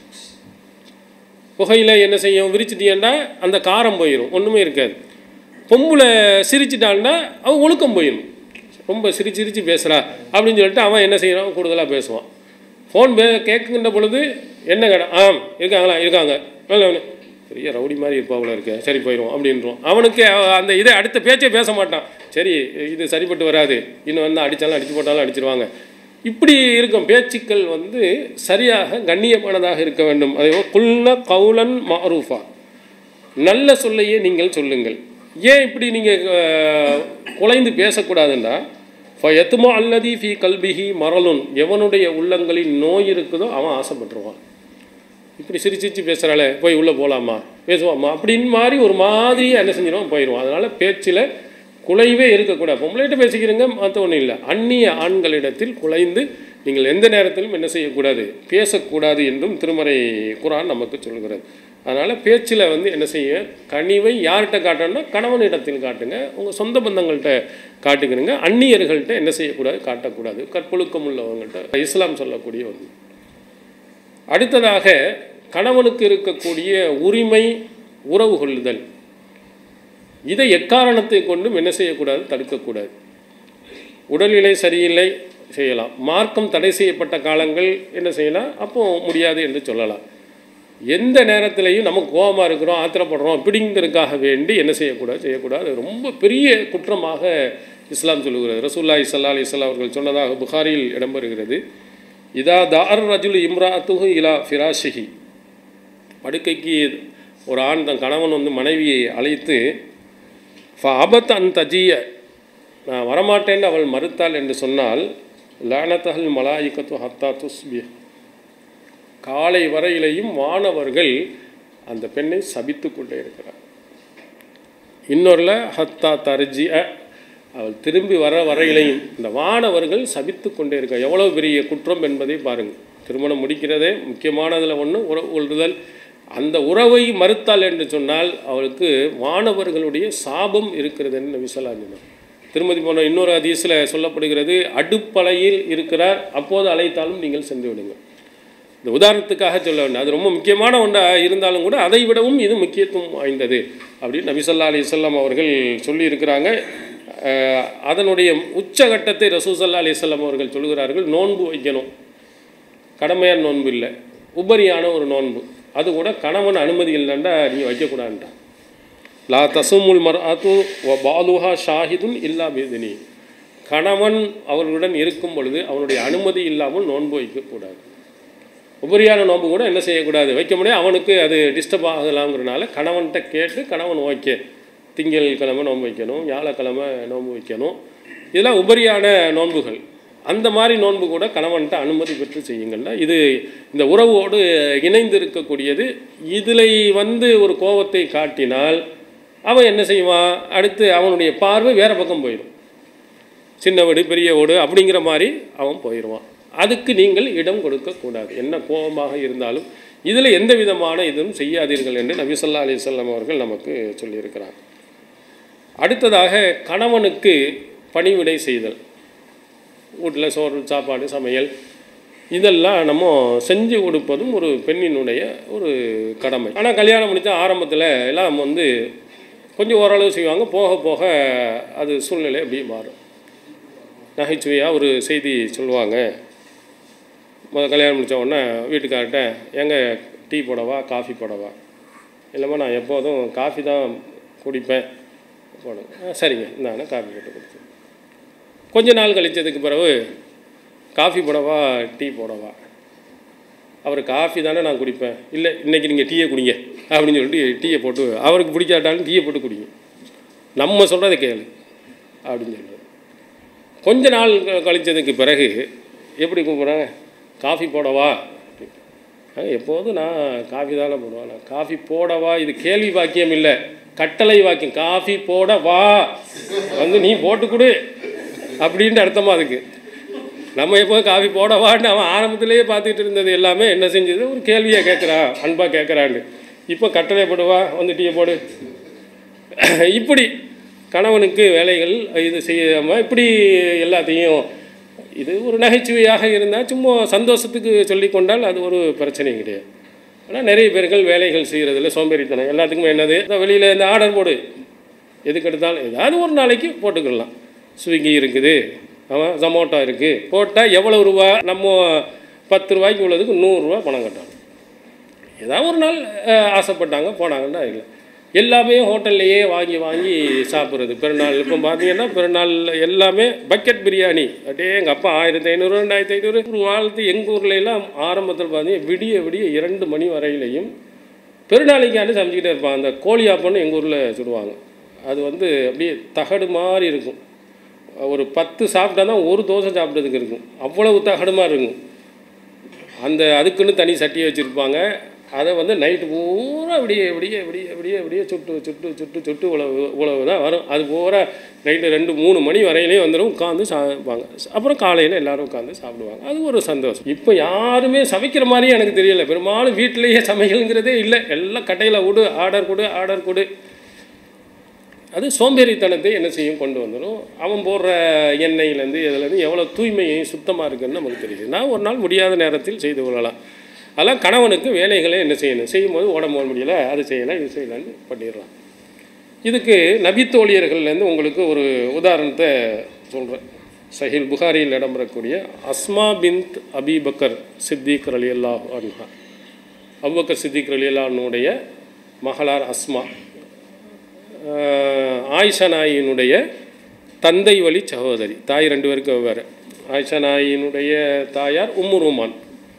புகையில என்ன செய்யும் விரிச்சிட்டியன்னா அந்த காரம் போயிடும் ஒன்றுமே இருக்காது பொம்புல சிரிச்சிட்டான்னா அவன் ஒழுக்கம் போயிடும் ரொம்ப சிரிச்சு சிரிச்சு பேசுகிறா அப்படின்னு சொல்லிட்டு அவன் என்ன செய்யறான் கூடுதலாக பேசுவான் ஃபோன் பே கேட்குகின்ற பொழுது என்ன கடை ஆம் இருக்காங்களா இருக்காங்க பெரிய ரவுடி மாதிரி இருப்பாவில் இருக்க சரி போயிடும் அப்படின்றோம் அவனுக்கு அந்த இதை அடுத்த பேச்சே பேச மாட்டான் சரி இது சரிப்பட்டு வராது இன்னும் வந்து அடித்தாலும் அடித்து போட்டாலும் அடிச்சிருவாங்க இப்படி இருக்கும் பேச்சுக்கள் வந்து சரியாக கண்ணியமானதாக இருக்க வேண்டும் அதே குல்ன கவுலன் மாரூஃபா நல்ல சொல்லையே நீங்கள் சொல்லுங்கள் ஏன் இப்படி நீங்கள் குலைந்து பேசக்கூடாதுன்னா எத்துமோ அல்லதி ஃபி கல்பிஹி மரலுன் எவனுடைய உள்ளங்களில் நோய் இருக்குதோ அவன் ஆசைப்பட்டுருவான் இப்படி சிரிச்சு சிரிச்சு பேசுகிறாளே போய் உள்ளே போகலாமா பேசுவாம்மா அப்படின்னு மாதிரி ஒரு மாதிரியாக என்ன செஞ்சிடும் போயிடுவான் அதனால் பேச்சில் குலைவே இருக்கக்கூடாது பொம்பளைகிட்ட பேசிக்கிறீங்க மற்ற ஒன்றும் இல்லை அந்நிய ஆண்களிடத்தில் குலைந்து நீங்கள் எந்த நேரத்திலும் என்ன செய்யக்கூடாது பேசக்கூடாது என்றும் திருமறை குரான் நமக்கு சொல்கிறது அதனால் பேச்சில் வந்து என்ன செய்ய கனிவை யார்கிட்ட காட்டணும்னா கணவனிடத்தில் காட்டுங்க உங்கள் சொந்த பந்தங்கள்கிட்ட காட்டுக்கிறீங்க அந்நியர்கள்ட்ட என்ன செய்யக்கூடாது காட்டக்கூடாது கற்பொழுக்கம் உள்ளவங்கள்ட்ட இஸ்லாம் சொல்லக்கூடிய ஒன்று அடுத்ததாக கணவனுக்கு இருக்கக்கூடிய உரிமை உறவு கொள்ளுதல் இதை எக்காரணத்தை கொண்டும் என்ன செய்யக்கூடாது தடுக்கக்கூடாது உடல்நிலை சரியில்லை செய்யலாம் மார்க்கம் தடை செய்யப்பட்ட காலங்கள் என்ன செய்யலாம் அப்போ முடியாது என்று சொல்லலாம் எந்த நேரத்திலையும் நமக்கு கோபமாக இருக்கிறோம் ஆத்திரப்படுறோம் அப்படிங்கிறதுக்காக வேண்டி என்ன செய்யக்கூடாது செய்யக்கூடாது அது ரொம்ப பெரிய குற்றமாக இஸ்லாம் சொல்லுகிறது ரசூல்லாய் சல்லா அலி இஸ்லாம் அவர்கள் சொன்னதாக புகாரியில் இடம்பெறுகிறது இதா தார் ரஜுல் இம்ராத்துஹு இலா ஃபிராஷிஹி படுக்கைக்கு ஒரு ஆண் தன் கணவன் வந்து மனைவியை அழைத்து ஃபபத் அன் தஜிய நான் வரமாட்டேன்னு அவள் மறுத்தாள் என்று சொன்னால் லானத்தகல் மலாயிக்கத்து ஹத்தா துஸ்பி காலை வரையிலையும் வானவர்கள் அந்த பெண்ணை சபித்து கொண்டே இருக்கிறார் இன்னொருல ஹத்தா தர்ஜிய அவள் திரும்பி வர வரையிலையும் இந்த வானவர்கள் சபித்து கொண்டே இருக்க எவ்வளோ பெரிய குற்றம் என்பதை பாருங்கள் திருமணம் முடிக்கிறதே முக்கியமானதில் ஒன்று உற உள்றுதல் அந்த உறவை மறுத்தாள் என்று சொன்னால் அவளுக்கு வானவர்களுடைய சாபம் இருக்கிறது என்று நபி சொல்லாங்க திருமதி போன இன்னொரு அதிசயில் சொல்லப்படுகிறது அடுப்பலையில் இருக்கிறார் அப்போது அழைத்தாலும் நீங்கள் சென்று விடுங்க இந்த உதாரணத்துக்காக சொல்ல வேண்டும் அது ரொம்ப முக்கியமான ஒன்றாக இருந்தாலும் கூட அதை விடவும் இது முக்கியத்துவம் வாய்ந்தது அப்படின்னு நபி சொல்லா அலி சொல்லாம் அவர்கள் சொல்லியிருக்கிறாங்க அஹ், அதனுடைய உச்சகட்டத்தை ரசூசல்லா அலி சொல்லாம் அவர்கள் சொல்கிறார்கள் நோன்பு வைக்கணும் கடமையான நோன்பு இல்லை உபரியான ஒரு நோன்பு அது கூட கணவன் அனுமதி இல்லைண்டா நீங்கள் வைக்கக்கூடாதுன்றான் லா தசுமுல் மர் அது பாலுஹா ஷாஹிதுன் இல்லா பிதினி கணவன் அவர்களுடன் இருக்கும் பொழுது அவனுடைய அனுமதி இல்லாமல் நோன்பு வைக்கக்கூடாது உபரியான நோன்பு கூட என்ன செய்யக்கூடாது வைக்க முடியாது அவனுக்கு அது டிஸ்டர்ப் ஆகலாங்கிறனால கணவன்கிட்ட கேட்டு கணவன் ஓகே திங்கள் கிழமை நோன்பு வைக்கணும் வியாழக்கிழமை நோன்பு வைக்கணும் இதெல்லாம் உபரியான நோன்புகள் அந்த மாதிரி நோன்பு கூட கணவன்கிட்ட அனுமதி பெற்று செய்யுங்கன்னா இது இந்த உறவோடு இணைந்து இருக்கக்கூடியது இதில் வந்து ஒரு கோபத்தை காட்டினால் அவன் என்ன செய்வான் அடுத்து அவனுடைய பார்வை வேறு பக்கம் போயிடும் சின்ன வீடு பெரிய வீடு அப்படிங்கிற மாதிரி அவன் போயிடுவான் அதுக்கு நீங்கள் இடம் கொடுக்கக்கூடாது என்ன கோபமாக இருந்தாலும் இதில் எந்த விதமான இதுவும் செய்யாதீர்கள் என்று நபி ஸல்லல்லாஹு அலைஹி வஸல்லம் அவர்கள் நமக்கு சொல்லியிருக்கிறார் அடுத்ததாக கணவனுக்கு பணிவிடை செய்தல் வீட்டில் சோறு சாப்பாடு சமையல் இதெல்லாம் நம்ம செஞ்சு கொடுப்பதும் ஒரு பெண்ணினுடைய ஒரு கடமை ஆனால் கல்யாணம் முடித்தா ஆரம்பத்தில் எல்லாம் வந்து கொஞ்சம் ஓரளவு செய்வாங்க போக போக அது சூழ்நிலை அப்படியே மாறும் நகைச்சுவையாக ஒரு செய்தி சொல்லுவாங்க முதல் கல்யாணம் முடிச்ச உடனே வீட்டுக்கார்ட்ட எங்க டீ போடவா காஃபி போடவா இல்லைம்மா நான் எப்போதும் காஃபி தான் குடிப்பேன் போடுங்க "ஆ, சரிங்க இந்தாங்க காஃபி போட்டு கொடுத்து கொஞ்ச நாள் கழிச்சதுக்கு பிறகு காஃபி போடவா டீ போடவா அவர் காஃபி தானே நான் குடிப்பேன் இல்லை இன்னைக்கு நீங்கள் டீயை குடிங்க அப்படின்னு சொல்லிட்டு டீயை போட்டு அவருக்கு பிடிக்காட்டாலும் டீயை போட்டு குடிங்க நம்ம சொல்கிறத கேளு அப்படின்னு சொல்லுவார் கொஞ்ச நாள் க- கழிச்சதுக்கு பிறகு எப்படி கூப்பிட்றாங்க காஃபி போடவா ஆ, எப்போதும் நான் காஃபி தானே போடுவேன் நான் காஃபி போடவா இது கேள்வி வாக்கியம் இல்லை கட்டளை வாக்கியம் காஃபி போட வா வந்து நீ போட்டு கொடு அப்படின்ட்டு அர்த்தமா அதுக்கு நம்ம எப்போ காஃபி போடவான்னு அவன் ஆரம்பத்திலேயே பார்த்துட்டு இருந்தது எல்லாமே என்ன செஞ்சது ஒரு கேள்வியை கேட்குறான் அன்பாக கேட்குறான்னு இப்போ கட்டளை போடுவா வந்து டீயை போடு இப்படி கணவனுக்கு வேலைகள் இது செய்யாமல் இப்படி எல்லாத்தையும் இது ஒரு நகைச்சுவையாக இருந்தால் சும்மா சந்தோஷத்துக்கு சொல்லி கொண்டால் அது ஒரு பிரச்சனையும் கிடையாது ஆனால் நிறைய பேர்கள் வேலைகள் செய்கிறதுல சோம்பேறித்தனம் எல்லாத்துக்குமே என்னது இந்த வெளியில் இந்த ஆர்டர் போடு எதுக்கு எடுத்தாலும் ஏதாவது ஒரு நாளைக்கு போட்டுக்கலாம் ஸ்விக்கி இருக்குது அவன் ஜொமோட்டோ இருக்குது போட்டால் எவ்வளோ ரூபா நம்ம பத்து ரூபாய்க்கு உள்ளதுக்கு நூறுரூவா பணம் கட்டணும் ஏதாவது ஒரு நாள் அஹ், ஆசைப்பட்டாங்க போனாங்கன்னா இல்லை எல்லாமே ஹோட்டல்லையே வாங்கி வாங்கி சாப்பிட்றது பெருநாள் இப்போ பார்த்தீங்கன்னா பெருநாள் எல்லாமே பக்கெட் பிரியாணி அப்படியே எங்கள் அப்பா ஆயிரத்தி ஐநூறு ரெண்டாயிரத்தி ஐநூறு ஒரு வாழ்த்து எங்கள் ஊர்ல எல்லாம் ஆரம்பத்தில் பார்த்தீங்கன்னா விடிய விடிய இரண்டு மணி வரையிலையும் பெருநாளைக்காண்டு சமைச்சிக்கிட்டே இருப்பாங்க அந்த கோழி ஆப்பன்னு எங்கள் ஊரில் சுடுவாங்க அது வந்து அப்படியே தகடு மாதிரி இருக்கும் ஒரு பத்து சாப்பிட்டா தான் ஒரு தோசை சாப்பிட்றதுக்கு இருக்கும் அவ்வளவு தகடு மாதிரி இருக்கும் அந்த அதுக்குன்னு தனி சட்டியை வச்சுருப்பாங்க அதை வந்து நைட்டு பூரா விடிய விடிய விடிய விடிய விடிய சுட்டு சுட்டு சுட்டு சுட்டு உழவு உழவு தான் வரும் அது பூரா நைட்டு ரெண்டு மூணு மணி வரையிலையும் வந்துடும் உட்காந்து சாப்பிடுவாங்க அப்புறம் காலையில் எல்லாரும் உட்காந்து சாப்பிடுவாங்க அது ஒரு சந்தோஷம் இப்போ யாருமே சமைக்கிற மாதிரியே எனக்கு தெரியல பெரும்பாலும் வீட்டிலேயே சமையலுங்கிறதே இல்லை எல்லாம் கடையில் விடு ஆர்டர் கொடு ஆர்டர் கொடு அது சோம்பேறித்தனத்தை என்ன செய்யும் கொண்டு வந்துடும் அவன் போடுற எண்ணெயிலேருந்து இதுலேருந்து எவ்வளோ தூய்மையை சுத்தமாக இருக்குன்னு நமக்கு தெரியுது நான் ஒரு நாள் முடியாத நேரத்தில் செய்து கொள்ளலாம் அதெல்லாம் கணவனுக்கு வேலைகளை என்ன செய்யணும் செய்யும்போது உடம்பு முடியல அது செய்யலாம் இது செய்யலாம்னு பண்ணிடலாம் இதுக்கு நபித்தோழியர்கள்லேருந்து உங்களுக்கு ஒரு உதாரணத்தை சொல்கிறேன் சஹில் புகாரியில் இடம்பெறக்கூடிய அஸ்மா பின்த் அபிபக்கர் சித்திக் அலி அல்லாஹ் அன்ஹா அபுபக்கர் சித்திக் அலி அல்லாஹனுடைய மகளார் அஸ்மா ஆஹ் ஆயிஷா நாயினுடைய தந்தை வழி சகோதரி தாய் ரெண்டு பேருக்கு வெவ்வேறு ஆயிஷா நாயினுடைய தாயார் உம்மு ருமான்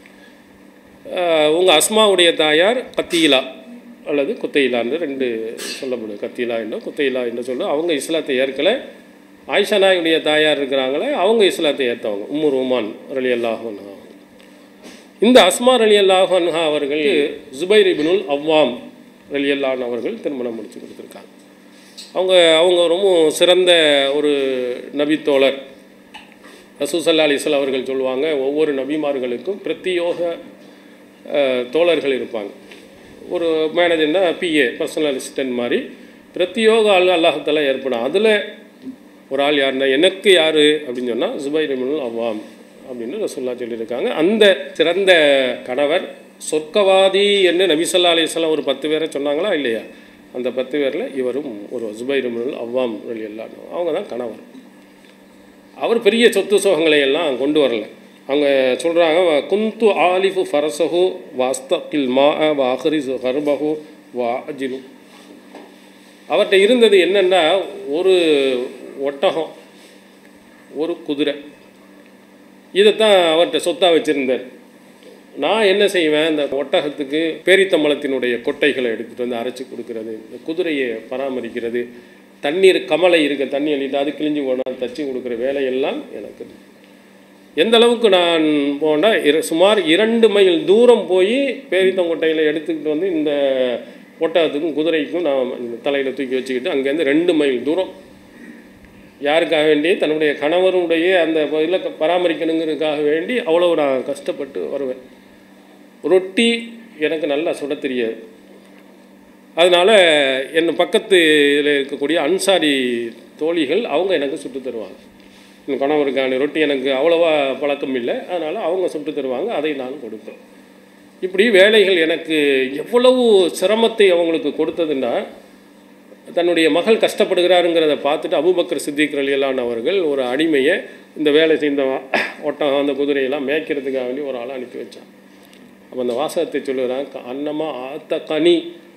உங்கள் அஸ்மாவுடைய தாயார் கத்தீலா அல்லது குத்தையிலான்னு ரெண்டு சொல்லப்படுது கத்தீலா என்றோ குத்தையிலா என்று சொல்லு அவங்க இஸ்லாத்தை ஏற்கலை ஆயிஷா நாயுடைய தாயார் இருக்கிறாங்களே அவங்க இஸ்லாத்தை ஏற்றவங்க உம்மு ருமான் ரலி அல்லாஹன்ஹா இந்த அஸ்மா ரலி அல்லாஹன்ஹா அவர்கள் ஜுபைர் இப்னுல் அவ்வாம் ரலி அல்லான் அவர்கள் திருமணம் முடிச்சு கொடுத்துருக்காங்க அவங்க அவங்க ரொம்ப சிறந்த ஒரு நபித்தோழர் ரசூசல்லா அலிஸ்லாம் அவர்கள் சொல்லுவாங்க ஒவ்வொரு நபிமார்களுக்கும் பிரத்தியோக அஹ், தோழர்கள் இருப்பாங்க ஒரு மேனேஜர்னா பிஏ பர்சனல் அசிஸ்டன்ட் மாதிரி பிரத்தியோக ஆள் அல்லாஹத்தால ஏற்படும் அதில் ஒரு ஆள் யாருன்னா எனக்கு யார் அப்படின்னு சொன்னால் ஜுபைர் இப்னுல் அவ்வாம் அப்படின்னு ரசூல்லா சொல்லியிருக்காங்க அந்த சிறந்த கணவர் சொர்க்கவாதி என்று நபிசல்லா அலிஸ்லாம் ஒரு பத்து பேரை சொன்னாங்களா இல்லையா அந்த பத்து பேரில் இவரும் ஒரு ஜுபைர் இப்னுல் அவ்வாம் ரலி அல்லாஹ் அவங்க தான் கணவர் அவர் பெரிய சொத்து சோகங்களை எல்லாம் கொண்டு வரல அவங்க சொல்கிறாங்க குந்து ஆலிஃபு ஃபரசஹு வாஸ்தகில் மா வாஹரிசு ஹர்பஹு வா அஜிலு அவர்கிட்ட இருந்தது என்னென்னா ஒரு ஒட்டகம் ஒரு குதிரை இதைத்தான் அவர்கிட்ட சொத்தாக வச்சுருந்தார் நான் என்ன செய்வேன் இந்த ஒட்டகத்துக்கு பேரித்தம்பளத்தினுடைய கொட்டைகளை எடுத்துகிட்டு வந்து அரைச்சி கொடுக்கறது இந்த குதிரையை பராமரிக்கிறது தண்ணீர் கமலை இருக்க தண்ணி அள்ளிட்டு அது கிழிஞ்சு போனால் தச்சு கொடுக்குற வேலையெல்லாம் எனக்கு எந்த அளவுக்கு நான் போனால் இர சுமார் இரண்டு மைல் தூரம் போய் பேரித்தங்கொட்டையில் எடுத்துக்கிட்டு வந்து இந்த ஒட்டகத்துக்கும் குதிரைக்கும் நான் தலையில் தூக்கி வச்சுக்கிட்டு அங்கேருந்து ரெண்டு மைல் தூரம் யாருக்காக வேண்டி தன்னுடைய கணவருடைய அந்த இதில் பராமரிக்கணுங்கிறதுக்காக வேண்டி அவ்வளோ நான் கஷ்டப்பட்டு வருவேன் ரொட்டி எனக்கு நல்லா சுட தெரியாது அதனால் என் பக்கத்தில் இருக்கக்கூடிய அன்சாரி தோழிகள் அவங்க எனக்கு சுட்டு தருவாங்க என் கணவருக்கான ரொட்டி எனக்கு அவ்வளோவா பழக்கம் இல்லை அதனால் அவங்க சுட்டு தருவாங்க அதை நான் கொடுப்பேன் இப்படி வேலைகள் எனக்கு எவ்வளவு சிரமத்தை அவங்களுக்கு கொடுத்ததுன்னா தன்னுடைய மகள் கஷ்டப்படுகிறாருங்கிறத பார்த்துட்டு அபூபக்கர் சித்திக் ரலியலான் அவர்கள் ஒரு அடிமையை இந்த வேலை செய்த ஒட்டகம் அந்த குதிரையெல்லாம் மேய்க்கிறதுக்காக வேண்டி ஒரு ஆளை அனுப்பி வச்சான் அப்போ அந்த வாசகத்தை சொல்லுறான் க- அன்னமா ஆத்த கனி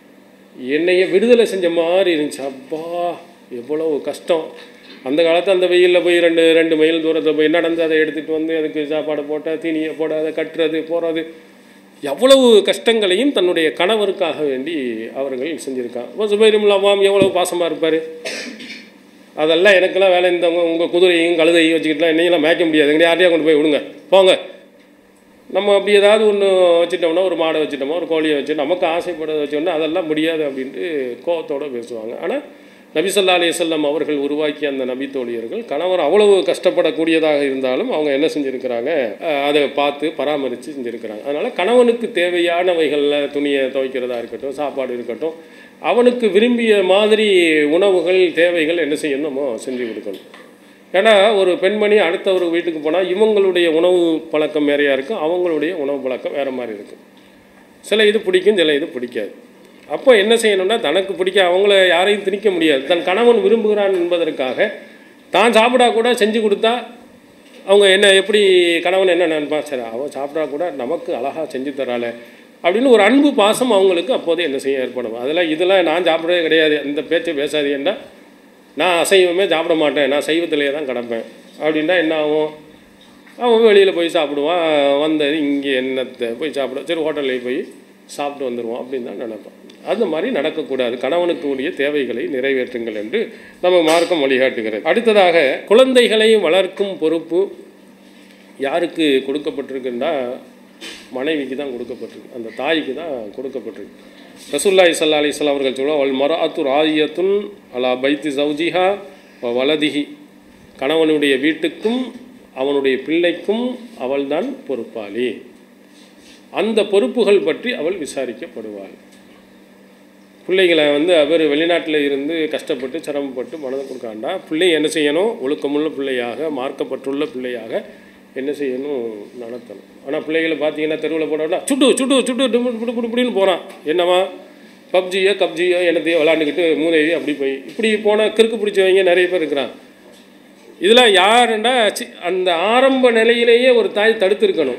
என்னைய விடுதலை செஞ்ச மாதிரி இருந்துச்சு அப்பா எவ்வளவு கஷ்டம் அந்த காலத்து அந்த வெயிலில் போய் ரெண்டு ரெண்டு மைல் தூரத்தில் போய் நடந்து அதை எடுத்துகிட்டு வந்து அதுக்கு சாப்பாடு போட்ட தீனியை போட அதை கட்டுறது போகிறது எவ்வளவு கஷ்டங்களையும் தன்னுடைய கணவருக்காக வேண்டி அவர்கள் செஞ்சுருக்காங்க இப்போ சுபைரும் அவ்வாம் எவ்வளவு பாசமாக இருப்பார் அதெல்லாம் எனக்கெல்லாம் வேலை இருந்தவங்க உங்கள் குதிரையும் கழுதையும் வச்சுக்கிட்டுலாம் என்னையெல்லாம் மேய்க்க முடியாதுங்க யாரையா கொண்டு போய் விடுங்க போங்க நம்ம அப்படி ஏதாவது ஒன்று வச்சுட்டோம்னா ஒரு மாடை வச்சுட்டோமோ ஒரு கோழியை வச்சு நமக்கு ஆசைப்படுறத வச்சோம்னா அதெல்லாம் முடியாது அப்படின்ட்டு கோவத்தோட பேசுவாங்க ஆனால் நபிசல்லா அலிசல்லாம் அவர்கள் உருவாக்கிய அந்த நபி தோழியர்கள் கணவர் அவ்வளவு கஷ்டப்படக்கூடியதாக இருந்தாலும் அவங்க என்ன செஞ்சுருக்கிறாங்க அஹ் அதை பார்த்து பராமரித்து செஞ்சுருக்கிறாங்க அதனால் கணவனுக்கு தேவையானவைகளில் துணியை துவைக்கிறதா இருக்கட்டும் சாப்பாடு இருக்கட்டும் அவனுக்கு விரும்பிய மாதிரி உணவுகள் தேவைகள் என்ன செய்யணுமோ செஞ்சு கொடுக்கணும் ஏன்னா ஒரு பெண்மணி அடுத்த ஒரு வீட்டுக்கு போனால் இவங்களுடைய உணவு பழக்கம் வேறையாக இருக்கும் அவங்களுடைய உணவு பழக்கம் வேறு மாதிரி இருக்கும் சில இது பிடிக்கும் சில இது பிடிக்காது அப்போ என்ன செய்யணும்னா தனக்கு பிடிக்க அவங்கள யாரையும் திணிக்க முடியாது தன் கணவன் விரும்புகிறான் என்பதற்காக தான் சாப்பிடா கூட செஞ்சு கொடுத்தா அவங்க என்ன எப்படி கணவன் என்ன நினைப்பான் சரி அவன் சாப்பிட்டா கூட நமக்கு அழகாக செஞ்சு தராளே அப்படின்னு ஒரு அன்பு பாசம் அவங்களுக்கு அப்போதே என்ன செய்ய ஏற்படும் அதில் இதெல்லாம் நான் சாப்பிடவே கிடையாது இந்த பேச்சை பேசாதீங்கன்னா நான் அசைவமே சாப்பிட மாட்டேன் நான் சைவத்திலேயே தான் கிடப்பேன் அப்படின்னா என்ன ஆகும் அவன் வெளியில் போய் சாப்பிடுவான் வந்தது இங்கே என்னத்தை போய் சாப்பிட சரி ஹோட்டலில் போய் சாப்பிட்டு வந்துடுவோம் அப்படின்னு தான் நினைப்போம் அந்த மாதிரி நடக்கக்கூடாது கணவனுக்கு உரிய தேவைகளை நிறைவேற்றுங்கள் என்று நம்ம மார்க்கம் வழிகாட்டுகிறது அடுத்ததாக குழந்தைகளை வளர்க்கும் பொறுப்பு யாருக்கு கொடுக்கப்பட்டிருக்குன்னா மனைவிக்கு தான் கொடுக்கப்பட்டிருக்கு அந்த தாய்க்கு தான் கொடுக்கப்பட்டிருக்கு ரசூல்லாய் சல்லா அலிஸ்லாம் அவர்கள் சொல்லுவாங்க வல் மராத்து ராயத்துன் அலா பைத்தி சௌஜிஹா வ வலதிஹி கணவனுடைய வீட்டுக்கும் அவனுடைய பிள்ளைக்கும் அவள்தான் பொறுப்பாளி அந்த பொறுப்புகள் பற்றி அவள் விசாரிக்கப்படுவாள் பிள்ளைகளை வந்து அவர் வெளிநாட்டில் இருந்து கஷ்டப்பட்டு சிரமப்பட்டு மனதை கொடுக்காண்டா பிள்ளை என்ன செய்யணும் ஒழுக்கமுள்ள பிள்ளையாக மார்க்கப்பட்டுள்ள பிள்ளையாக என்ன செய்யணும் நடத்தணும் ஆனால் பிள்ளைகளை பார்த்தீங்கன்னா தெருவில் போனோம்னா சுட்டு சுட்டு சுட்டு டுமு புடு புடு புடின்னு போகிறான் என்னவா பப்ஜியோ கப்ஜியோ என்னத்தையோ விளாண்டுக்கிட்டு மூதேவி அப்படி போய் இப்படி போனால் கிறுக்கு பிடிச்சவங்க நிறைய பேர் இருக்கிறான் இதெல்லாம் யாருன்னா சி அந்த ஆரம்ப நிலையிலேயே ஒரு தாய் தடுத்திருக்கணும்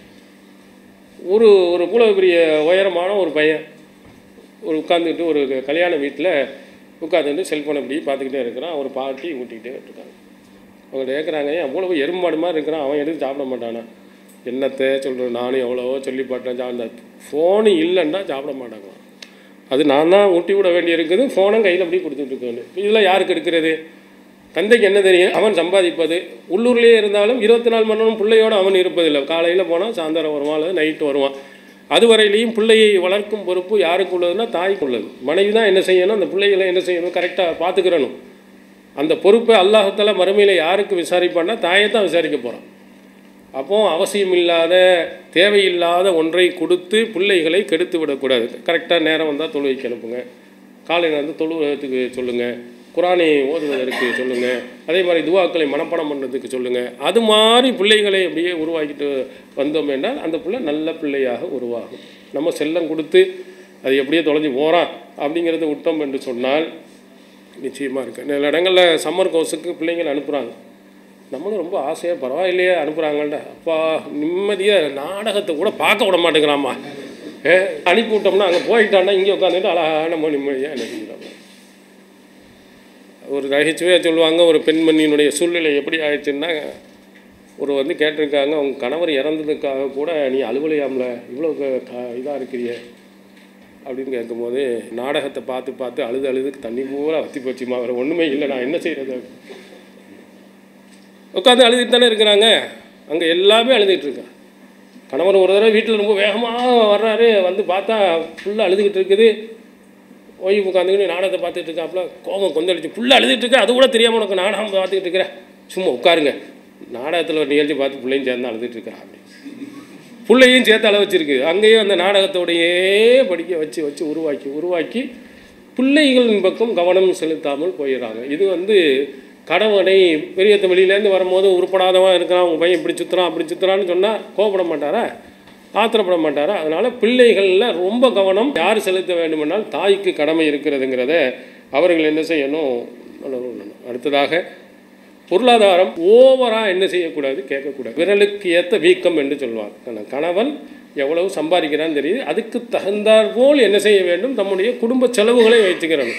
ஒரு ஒரு இவ்வளோ பெரிய உயரமான ஒரு பையன் ஒரு உட்காந்துக்கிட்டு ஒரு கல்யாண வீட்டில் உட்காந்துட்டு செல்ஃபோனை இப்படி பார்த்துக்கிட்டே இருக்கிறான் ஒரு பாட்டி ஊட்டிக்கிட்டே இருக்காங்க அவங்க கேட்குறாங்க ஏன் அவ்வளோ எறும்பாடு மாதிரி இருக்கிறான் அவன் எதுவும் சாப்பிட மாட்டானா என்னத்தை சொல்கிறேன் நானும் எவ்வளவோ சொல்லி பார்த்தேன் அந்த ஃபோனு இல்லைன்னா சாப்பிட மாட்டாங்க அது நான் தான் ஊட்டி விட வேண்டியிருக்குது ஃபோனும் கையில் அப்படியே கொடுத்துட்டு இருக்கேன் இதெல்லாம் யாருக்கு எடுக்கிறது தந்தைக்கு என்ன தெரியும் அவன் சம்பாதிப்பது உள்ளூர்லேயே இருந்தாலும் இருபத்தி நாலு மணி நேரம் பிள்ளையோடு அவன் இருப்பதில்லை காலையில் போனால் சாயந்தரம் வருவான் அல்லது நைட்டு வருவான் அதுவரையிலையும் பிள்ளையை வளர்க்கும் பொறுப்பு யாருக்கு உள்ளதுன்னா தாய்க்கு உள்ளது மனைவி தான் என்ன செய்யணும் அந்த பிள்ளைகளை என்ன செய்யணும் கரெக்டாக பார்த்துக்கிறணும் அந்த பொறுப்பை அல்லாஹத்தால மறுமையில் யாருக்கு விசாரிப்பான்னா தாயை தான் விசாரிக்க போகிறான் அப்போ அவசியம் இல்லாத தேவையில்லாத ஒன்றை கொடுத்து பிள்ளைகளை கெடுத்து விடக்கூடாது கரெக்டாக நேரம் வந்தால் தொழுவைக்கு அனுப்புங்க காலை நேரத்தில் தொழுவதற்கு சொல்லுங்கள் குரானை ஓதுவதற்கு சொல்லுங்கள் அதே மாதிரி துவாக்களை மனப்பாடம் பண்ணுறதுக்கு சொல்லுங்கள் அது மாதிரி பிள்ளைகளை அப்படியே உருவாக்கிட்டு வந்தோம் என்றால் அந்த பிள்ளை நல்ல பிள்ளையாக உருவாகும் நம்ம செல்லம் கொடுத்து அது எப்படியே தொலைஞ்சு போகிறான் அப்படிங்கிறத விட்டோம் என்று சொன்னால் நிச்சயமாக இருக்குது சில இடங்களில் சம்மர் கோர்ஸுக்கு பிள்ளைங்களை அனுப்புகிறாங்க நம்மளும் ரொம்ப ஆசையாக பரவாயில்லையே அனுப்புகிறாங்கள்டா அப்பா நிம்மதியாக நாடகத்தை கூட பார்க்க விட மாட்டேங்கிறாம்மா ஏ அனுப்பி விட்டோம்னா அங்கே போயிட்டான்னா இங்கே உட்காந்துட்டு அழகாக நம்ம நிம்மதியாக அனுப்பிக்கிறோம் ஒரு நகைச்சுவையாக சொல்லுவாங்க ஒரு பெண்மணியினுடைய சூழ்நிலை எப்படி ஆயிடுச்சுன்னா ஒரு வந்து கேட்டிருக்காங்க அவங்க கணவர் இறந்ததுக்காக கூட நீ அலுவலையாம்ல இவ்வளோ இதாக இருக்கிறிய அப்படின்னு கேட்கும்போது நாடகத்தை பார்த்து பார்த்து அழுது அழுது தண்ணி பூரா வத்தி போச்சுமா வேறு ஒன்றுமே இல்லை நான் என்ன செய்கிறது உட்காந்து அழுதுட்டு தானே இருக்கிறாங்க அங்கே எல்லாமே அழுதுகிட்டு இருக்காங்க கணவர் ஒரு தடவை வீட்டில் ரொம்ப வேகமாக வர்றாரு வந்து பார்த்தா ஃபுல்லாக அழுதுகிட்டு இருக்குது ஓய்வு உட்காந்துக்கிட்டு நாடகத்தை பார்த்துட்டு இருக்காப்புல கோபம் கொந்தளிச்சு ஃபுல்லாக அழுதுட்டு இருக்க அது கூட தெரியாமல் உனக்கு நாடகம் பார்த்துக்கிட்டு இருக்கிற சும்மா உட்காருங்க நாடகத்தில் ஒரு நிகழ்ச்சி பார்த்து பிள்ளையும் சேர்ந்து அழுதுட்டு இருக்கிறா அப்படி பிள்ளையும் சேர்த்து அழ வச்சிருக்கு அங்கேயும் அந்த நாடகத்தோடையே படிக்க வச்சு வச்சு உருவாக்கி உருவாக்கி பிள்ளைகளின் பக்கம் கவனம் செலுத்தாமல் போயிடுறாங்க இது வந்து கணவனை பெரிய வெளியிலேருந்து வரும்போது உருப்படாதவன் இருக்கிறான் உங்கள் பையன் இப்படி சுற்றுறான் அப்படி சுற்றுறான்னு சொன்னால் கோபப்பட மாட்டாரா ஆத்திரப்பட மாட்டாரா அதனால் பிள்ளைகளில் ரொம்ப கவனம் யார் செலுத்த வேண்டுமென்றால் தாய்க்கு கடமை இருக்கிறதுங்கிறத அவர்கள் என்ன செய்யணும் அடுத்ததாக பொருளாதாரம் ஓவராக என்ன செய்யக்கூடாது கேட்கக்கூடாது விரலுக்கு ஏற்ற வீக்கம் என்று சொல்வார் ஆனால் கணவன் எவ்வளவு சம்பாதிக்கிறான்னு தெரியுது அதுக்கு தகுந்தாற் போல் என்ன செய்ய வேண்டும் தம்முடைய குடும்ப செலவுகளை வைத்துக்கிறணும்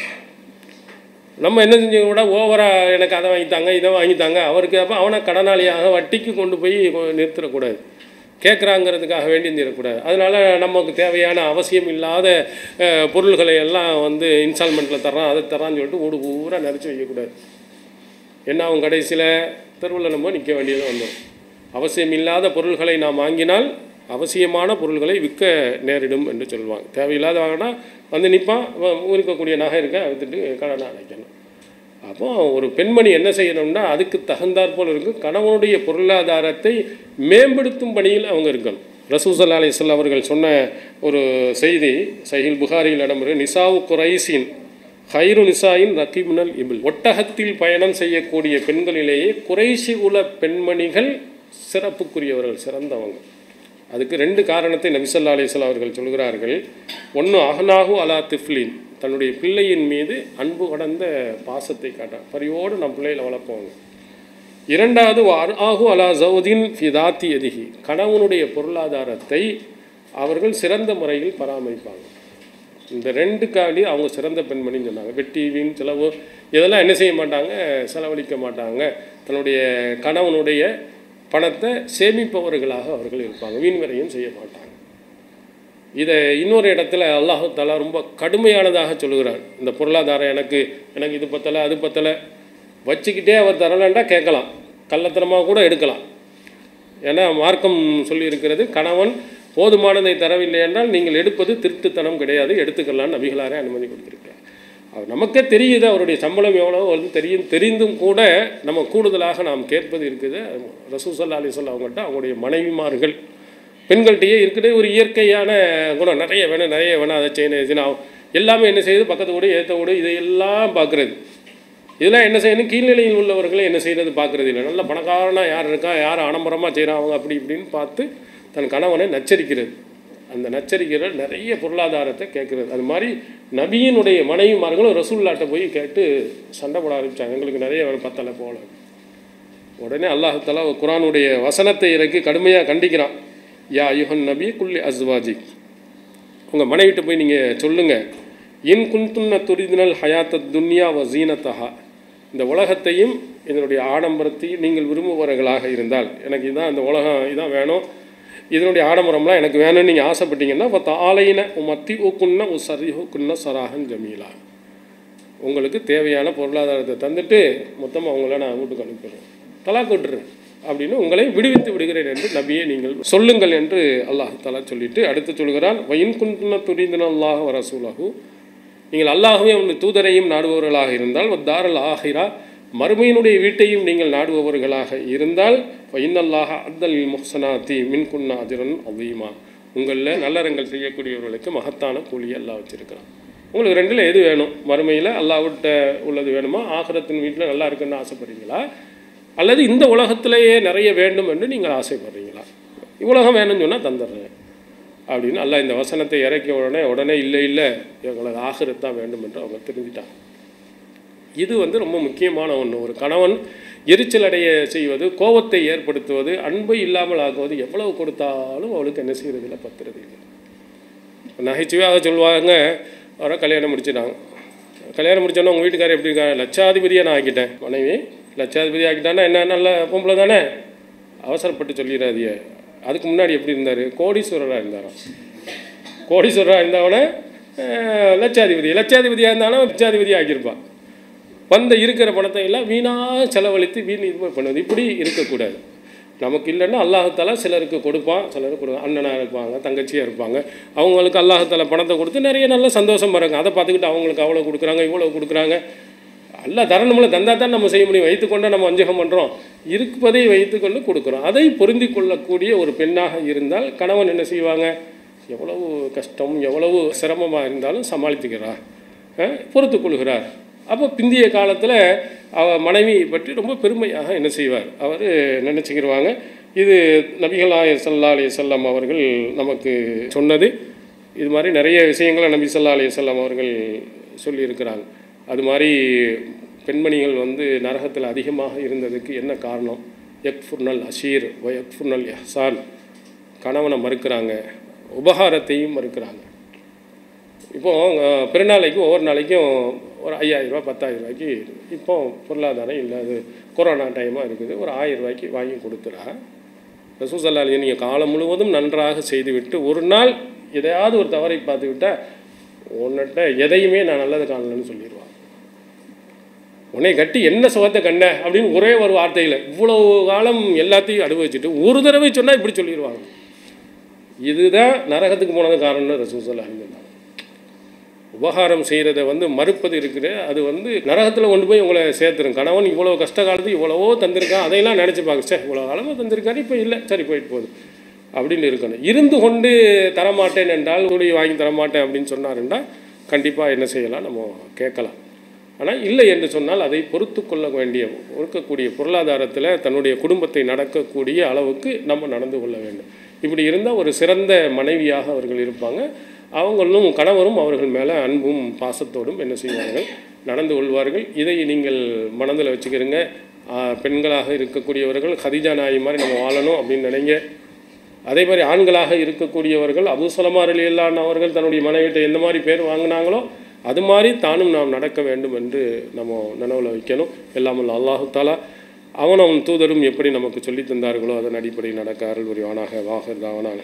நம்ம என்ன செஞ்சு கூட ஓவராக எனக்கு அதை வாங்கித்தாங்க இதை வாங்கித்தாங்க அவருக்கு அப்போ அவனை கடனாளியாக வட்டிக்கு கொண்டு போய் நிறுத்திடக்கூடாது கேட்குறாங்கிறதுக்காக வேண்டி இருந்துடக்கூடாது அதனால் நமக்கு தேவையான அவசியம் இல்லாத பொருள்களை எல்லாம் வந்து இன்ஸ்டால்மெண்ட்டில் தர்றான் அதை தர்றான்னு சொல்லிட்டு ஊடு பூரா நிறச்சி வைக்கக்கூடாது என்ன ஆகும் கடைசியில் தெருவில் நம்ம நிற்க வேண்டியது வந்தோம் அவசியம் இல்லாத பொருள்களை நாம் வாங்கினால் அவசியமான பொருள்களை விற்க நேரிடும் என்று சொல்லுவாங்க தேவையில்லாத வாங்கினா வந்து நிற்பான் இருக்கக்கூடிய நகை இருக்க விற்றுட்டு கடனை அடைக்கணும் அப்போ ஒரு பெண்மணி என்ன செய்யணும்னா அதுக்கு தகுந்தாற் போல் இருக்கும் கணவனுடைய பொருளாதாரத்தை மேம்படுத்தும் பணியில் அவங்க இருக்கணும் ரசூசல்லா அலிஸ்லாம் அவர்கள் சொன்ன ஒரு செய்தி சஹில் புகாரியில் இடம்பெறு நிசாவு குரைசின் ஹைரு நிசாயின் ரக்கிமுனல் இபில் ஒட்டகத்தில் பயணம் செய்யக்கூடிய பெண்களிலேயே குறைசி உல பெண்மணிகள் சிறப்புக்குரியவர்கள் சிறந்தவங்க அதுக்கு ரெண்டு காரணத்தை நபிசல்லா அலிஸ்லாம் அவர்கள் சொல்கிறார்கள் ஒன்று அஹ்னாஹு அலா திஃப்லின் தன்னுடைய பிள்ளையின் மீது அன்பு கடந்த பாசத்தை காட்டான் பரியோடு நம் பிள்ளைகளை வளர்ப்பவங்க இரண்டாவது ஆகு அலா ஜவுதீன் ஃபிதாத்தி எதிகி கணவனுடைய பொருளாதாரத்தை அவர்கள் சிறந்த முறையில் பராமரிப்பாங்க இந்த ரெண்டுக்காண்டி அவங்க சிறந்த பெண்மணின்னு சொன்னாங்க வெட்டி வீண் செலவு இதெல்லாம் என்ன செய்ய மாட்டாங்க செலவழிக்க மாட்டாங்க தன்னுடைய கணவனுடைய பணத்தை சேமிப்பவர்களாக அவர்கள் இருப்பாங்க வீண் விரையும் செய்ய மாட்டாங்க இதை இன்னொரு இடத்துல அல்லாஹு தாலா ரொம்ப கடுமையானதாக சொல்லுகிறார் இந்த பொருளாதாரம் எனக்கு எனக்கு இது பத்தலை அது பத்தலை வச்சுக்கிட்டே அவர் தரலான்டா கேட்கலாம் கள்ளத்தனமாக கூட எடுக்கலாம் ஏன்னா மார்க்கம் சொல்லியிருக்கிறது கணவன் போதுமானதை தரவில்லை என்றால் நீங்கள் எடுப்பது திருட்டுத்தனம் கிடையாது எடுத்துக்கலாம் நபிகளாரே அனுமதி கொடுத்திருக்கிறார் அவர் நமக்கே தெரியுது அவருடைய சம்பளம் எவ்வளோ வந்து தெரியும் தெரிந்தும் கூட நம்ம கூடுதலாக நாம் கேட்பது இருக்குது ரசூசல்லா அலி சொல்ல அவங்கள்ட்ட அவங்களுடைய மனைவிமார்கள் பெண்கள்கிட்டயே இருக்கிற ஒரு இயற்கையான குணம் நிறைய வேணும் நிறைய வேணும் அதை செய்யணும் இதுனா எல்லாமே என்ன செய்யுது பக்கத்து வீடு ஏற்ற வீடு இதையெல்லாம் பார்க்குறது இதெல்லாம் என்ன செய்யணும் கீழ்நிலையில் உள்ளவர்களை என்ன செய்யறது பார்க்குறது இல்லை நல்ல பணக்காரனா யார் இருக்கா யார் ஆடம்பரமாக செய்கிறான் அவங்க அப்படி இப்படின்னு பார்த்து தன் கணவனை நச்சரிக்கிறது அந்த நச்சரிக்கைகள் நிறைய பொருளாதாரத்தை கேட்குறது அது மாதிரி நபியினுடைய மனைவிமார்களும் ரசூல்லாட்ட போய் கேட்டு சண்டை போட ஆரம்பித்தாங்க எங்களுக்கு நிறைய வேணும் பத்தலை போல உடனே அல்லாஹாலா குரானுடைய வசனத்தை இறக்கி கடுமையாக கண்டிக்கிறான் யா யுஹன் நபி குல்லி அஸ்வாஜி உங்கள் மனைவிட்ட போய் நீங்கள் சொல்லுங்கள் இன் குந்துன்ன துரிதினல் ஹயாத்த துன்யா வ ஜீனத்தஹா இந்த உலகத்தையும் இதனுடைய ஆடம்பரத்தையும் நீங்கள் விரும்புபவர்களாக இருந்தால் எனக்கு இதான் இந்த உலகம் இதான் வேணும் இதனுடைய ஆடம்பரம்லாம் எனக்கு வேணும்னு நீங்கள் ஆசைப்பட்டீங்கன்னா இப்போ தாலையின மத்தி ஊக்குன்ன உ சரிஹுக்குன்ன சராகன் ஜமீலா உங்களுக்கு தேவையான பொருளாதாரத்தை தந்துட்டு மொத்தமாக அவங்கள நான் வீட்டுக்கு அனுப்பிடுறேன் தலாக்கு விட்டுறேன் அப்படின்னு உங்களை விடுவித்து விடுகிறேன் என்று நபியே நீங்கள் சொல்லுங்கள் என்று அல்லாஹ் தலா சொல்லிட்டு அடுத்து சொல்கிறான் வயின் குன்ன துரிந்தன அல்லாஹ் வரசூலகு நீங்கள் அல்லாஹுவே அவனுடைய தூதரையும் நாடுபவர்களாக இருந்தால் தாரல் ஆஹிரா மறுமையினுடைய வீட்டையும் நீங்கள் நாடுபவர்களாக இருந்தால் இன்னல்லாக அத்தல் முஹ்சனாத்தி மின் குன்னா அஜரன் அவ்வீமா உங்களில் நல்லறங்கள் செய்யக்கூடியவர்களுக்கு மகத்தான கூலி அல்லாஹ் வச்சிருக்கிறான் உங்களுக்கு ரெண்டில் எது வேணும் மறுமையில் அல்லாஹ்விட்ட உள்ளது வேணுமா ஆகிரத்தின் வீட்டில் நல்லா இருக்குன்னு ஆசைப்படுறீங்களா அல்லது இந்த உலகத்திலேயே நிறைய வேண்டும் என்று நீங்கள் ஆசைப்படுறீங்களா உலகம் வேணும்னு சொன்னால் தந்துடுறேன் அப்படின்னு அல்லாஹ் இந்த வசனத்தை இறக்கிய உடனே உடனே இல்லை இல்லை எங்களுக்கு ஆகிரத் தான் வேண்டும் என்று அவங்க தெரிஞ்சிட்டாங்க இது வந்து ரொம்ப முக்கியமான ஒன்று ஒரு கணவன் எரிச்சல் அடைய செய்வது கோபத்தை ஏற்படுத்துவது அன்பை இல்லாமல் ஆக்குவது எவ்வளவு கொடுத்தாலும் அவளுக்கு என்ன செய்யறதில்ல பத்துறது இல்லை நகைச்சுவையாக சொல்லுவாங்க அவரை கல்யாணம் முடிச்சிட்டாங்க கல்யாணம் முடிச்சோன்னா உங்கள் வீட்டுக்காரர் எப்படி இருக்காங்க லட்சாதிபதியாக நான் ஆக்கிட்டேன் மனைவி லட்சாதிபதி ஆக்கிட்டான்னா என்ன நல்ல பொம்பளை தானே அவசரப்பட்டு சொல்லிடாதிய அதுக்கு முன்னாடி எப்படி இருந்தார் கோடீஸ்வரராக இருந்தாராம் கோடீஸ்வரராக இருந்தவனே லட்சாதிபதி லட்சாதிபதியாக இருந்தாலும் லட்சாதிபதி ஆக்கியிருப்பான் வந்த இருக்கிற பணத்தை எல்லாம் வீணாக செலவழித்து வீண் இது பண்ணுவது இப்படி இருக்கக்கூடாது நமக்கு இல்லைன்னா அல்லாஹால சிலருக்கு கொடுப்பான் சிலருக்கு கொடுப்பான் அண்ணனாக இருப்பாங்க தங்கச்சியாக இருப்பாங்க அவங்களுக்கு அல்லாஹால பணத்தை கொடுத்து நிறைய நல்ல சந்தோஷம் வராங்க அதை பார்த்துக்கிட்டு அவங்களுக்கு அவ்வளோ கொடுக்குறாங்க இவ்வளோ கொடுக்குறாங்க அல்ல தரணும்ல தந்தா தான் நம்ம செய்ய முடியும் வைத்துக்கொண்டு நம்ம வஞ்சகம் பண்ணுறோம் இருப்பதை வைத்துக்கொண்டு கொடுக்குறோம் அதை பொருந்தி கொள்ளக்கூடிய ஒரு பெண்ணாக இருந்தால் கணவன் என்ன செய்வாங்க எவ்வளவு கஷ்டம் எவ்வளவு சிரமமாக இருந்தாலும் சமாளித்துக்கிறார் பொறுத்து கொள்கிறார் அப்போ பிந்திய காலத்தில் அவ மனைவியை பற்றி ரொம்ப பெருமையாக என்ன செய்வார் அவர் நினச்சிக்கிடுவாங்க இது நபிகளாய சல்லா அலி செல்லம் அவர்கள் நமக்கு சொன்னது இது மாதிரி நிறைய விஷயங்களை நபி சல்லா அலி செல்லம் அவர்கள் சொல்லியிருக்கிறாங்க அது மாதிரி பெண்மணிகள் வந்து நரகத்தில் அதிகமாக இருந்ததுக்கு என்ன காரணம் எக்ஃபுர்னல் அஷீர் ஒ எக்ஃபுர்னல் எஹ்சான் கணவனை மறுக்கிறாங்க உபகாரத்தையும் மறுக்கிறாங்க இப்போது பெருநாளைக்கு ஒவ்வொரு நாளைக்கும் ஒரு ஐயாயிரரூபா பத்தாயிரம் ரூபாய்க்கு இப்போ பொருளாதாரம் இல்லை அது கொரோனா டைமாக இருக்குது ஒரு ஆயிரம் ரூபாய்க்கு வாங்கி கொடுத்துறா ரசூசல்லாலி நீங்கள் காலம் முழுவதும் நன்றாக செய்துவிட்டு ஒரு நாள் எதையாவது ஒரு தவறை பார்த்து விட்டால் உன்னிட்ட எதையுமே நான் நல்லது காணலன்னு சொல்லிடுவான் உன்னை கட்டி என்ன சுகத்தை கண்ட அப்படின்னு ஒரே ஒரு வார்த்தையில் இவ்வளவு காலம் எல்லாத்தையும் அனுபவிச்சுட்டு ஒரு தடவை சொன்னால் இப்படி சொல்லிடுவாங்க இதுதான் நரகத்துக்கு போனது காரணம்னு ரசூசல்லா இருந்தாங்க உபகாரம் செய்கிறத வந்து மறுப்பது இருக்குது அது வந்து நரகத்தில் கொண்டு போய் உங்களை சேர்த்துரும் கணவன் இவ்வளோ கஷ்ட காலத்துக்கு இவ்வளவோ தந்திருக்கான் அதையெல்லாம் நினச்சிப்பாங்க சே இவ்வளோ காலமாக தந்திருக்காரு இப்போ இல்லை சரி போயிட்டு போகுது அப்படின்னு இருக்கணும் இருந்து கொண்டு தரமாட்டேன் என்றால் கூலி வாங்கி தரமாட்டேன் அப்படின்னு சொன்னாருன்னா கண்டிப்பாக என்ன செய்யலாம் நம்ம கேட்கலாம் ஆனால் இல்லை என்று சொன்னால் அதை பொறுத்து கொள்ள வேண்டிய இருக்கக்கூடிய பொருளாதாரத்தில் தன்னுடைய குடும்பத்தை நடக்கக்கூடிய அளவுக்கு நம்ம நடந்து கொள்ள வேண்டும் இப்படி இருந்தால் ஒரு சிறந்த மனைவியாக அவர்கள் இருப்பாங்க அவங்களும் கணவரும் அவர்கள் மேலே அன்பும் பாசத்தோடும் என்ன செய்வார்கள் நடந்து கொள்வார்கள் இதை நீங்கள் மனதில் வச்சுக்கிறீங்க பெண்களாக இருக்கக்கூடியவர்கள் ஹதிஜா நாயி மாதிரி நம்ம வாழணும் அப்படின்னு நினைங்க அதே மாதிரி ஆண்களாக இருக்கக்கூடியவர்கள் அபுசலமார் அலியல்லான் அவர்கள் தன்னுடைய மனைவிட்ட எந்த மாதிரி பேர் வாங்கினாங்களோ அது மாதிரி தானும் நாம் நடக்க வேண்டும் என்று நம்ம நினைவில் வைக்கணும் எல்லாமல் அல்லாஹு தாலா அவன் அவன் தூதரும் எப்படி நமக்கு சொல்லி தந்தார்களோ அதன் அடிப்படையில் நடக்க அருள் புரிவானாக வாகர் தாவனாக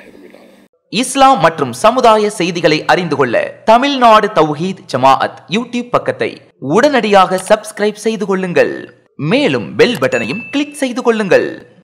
இஸ்லாம் மற்றும் சமுதாய செய்திகளை அறிந்து கொள்ள தமிழ்நாடு தௌஹீத் ஜமாஅத் யூடியூப் பக்கத்தை உடனடியாக சப்ஸ்கிரைப் செய்து கொள்ளுங்கள் மேலும் பெல் பட்டனையும் கிளிக் செய்து கொள்ளுங்கள்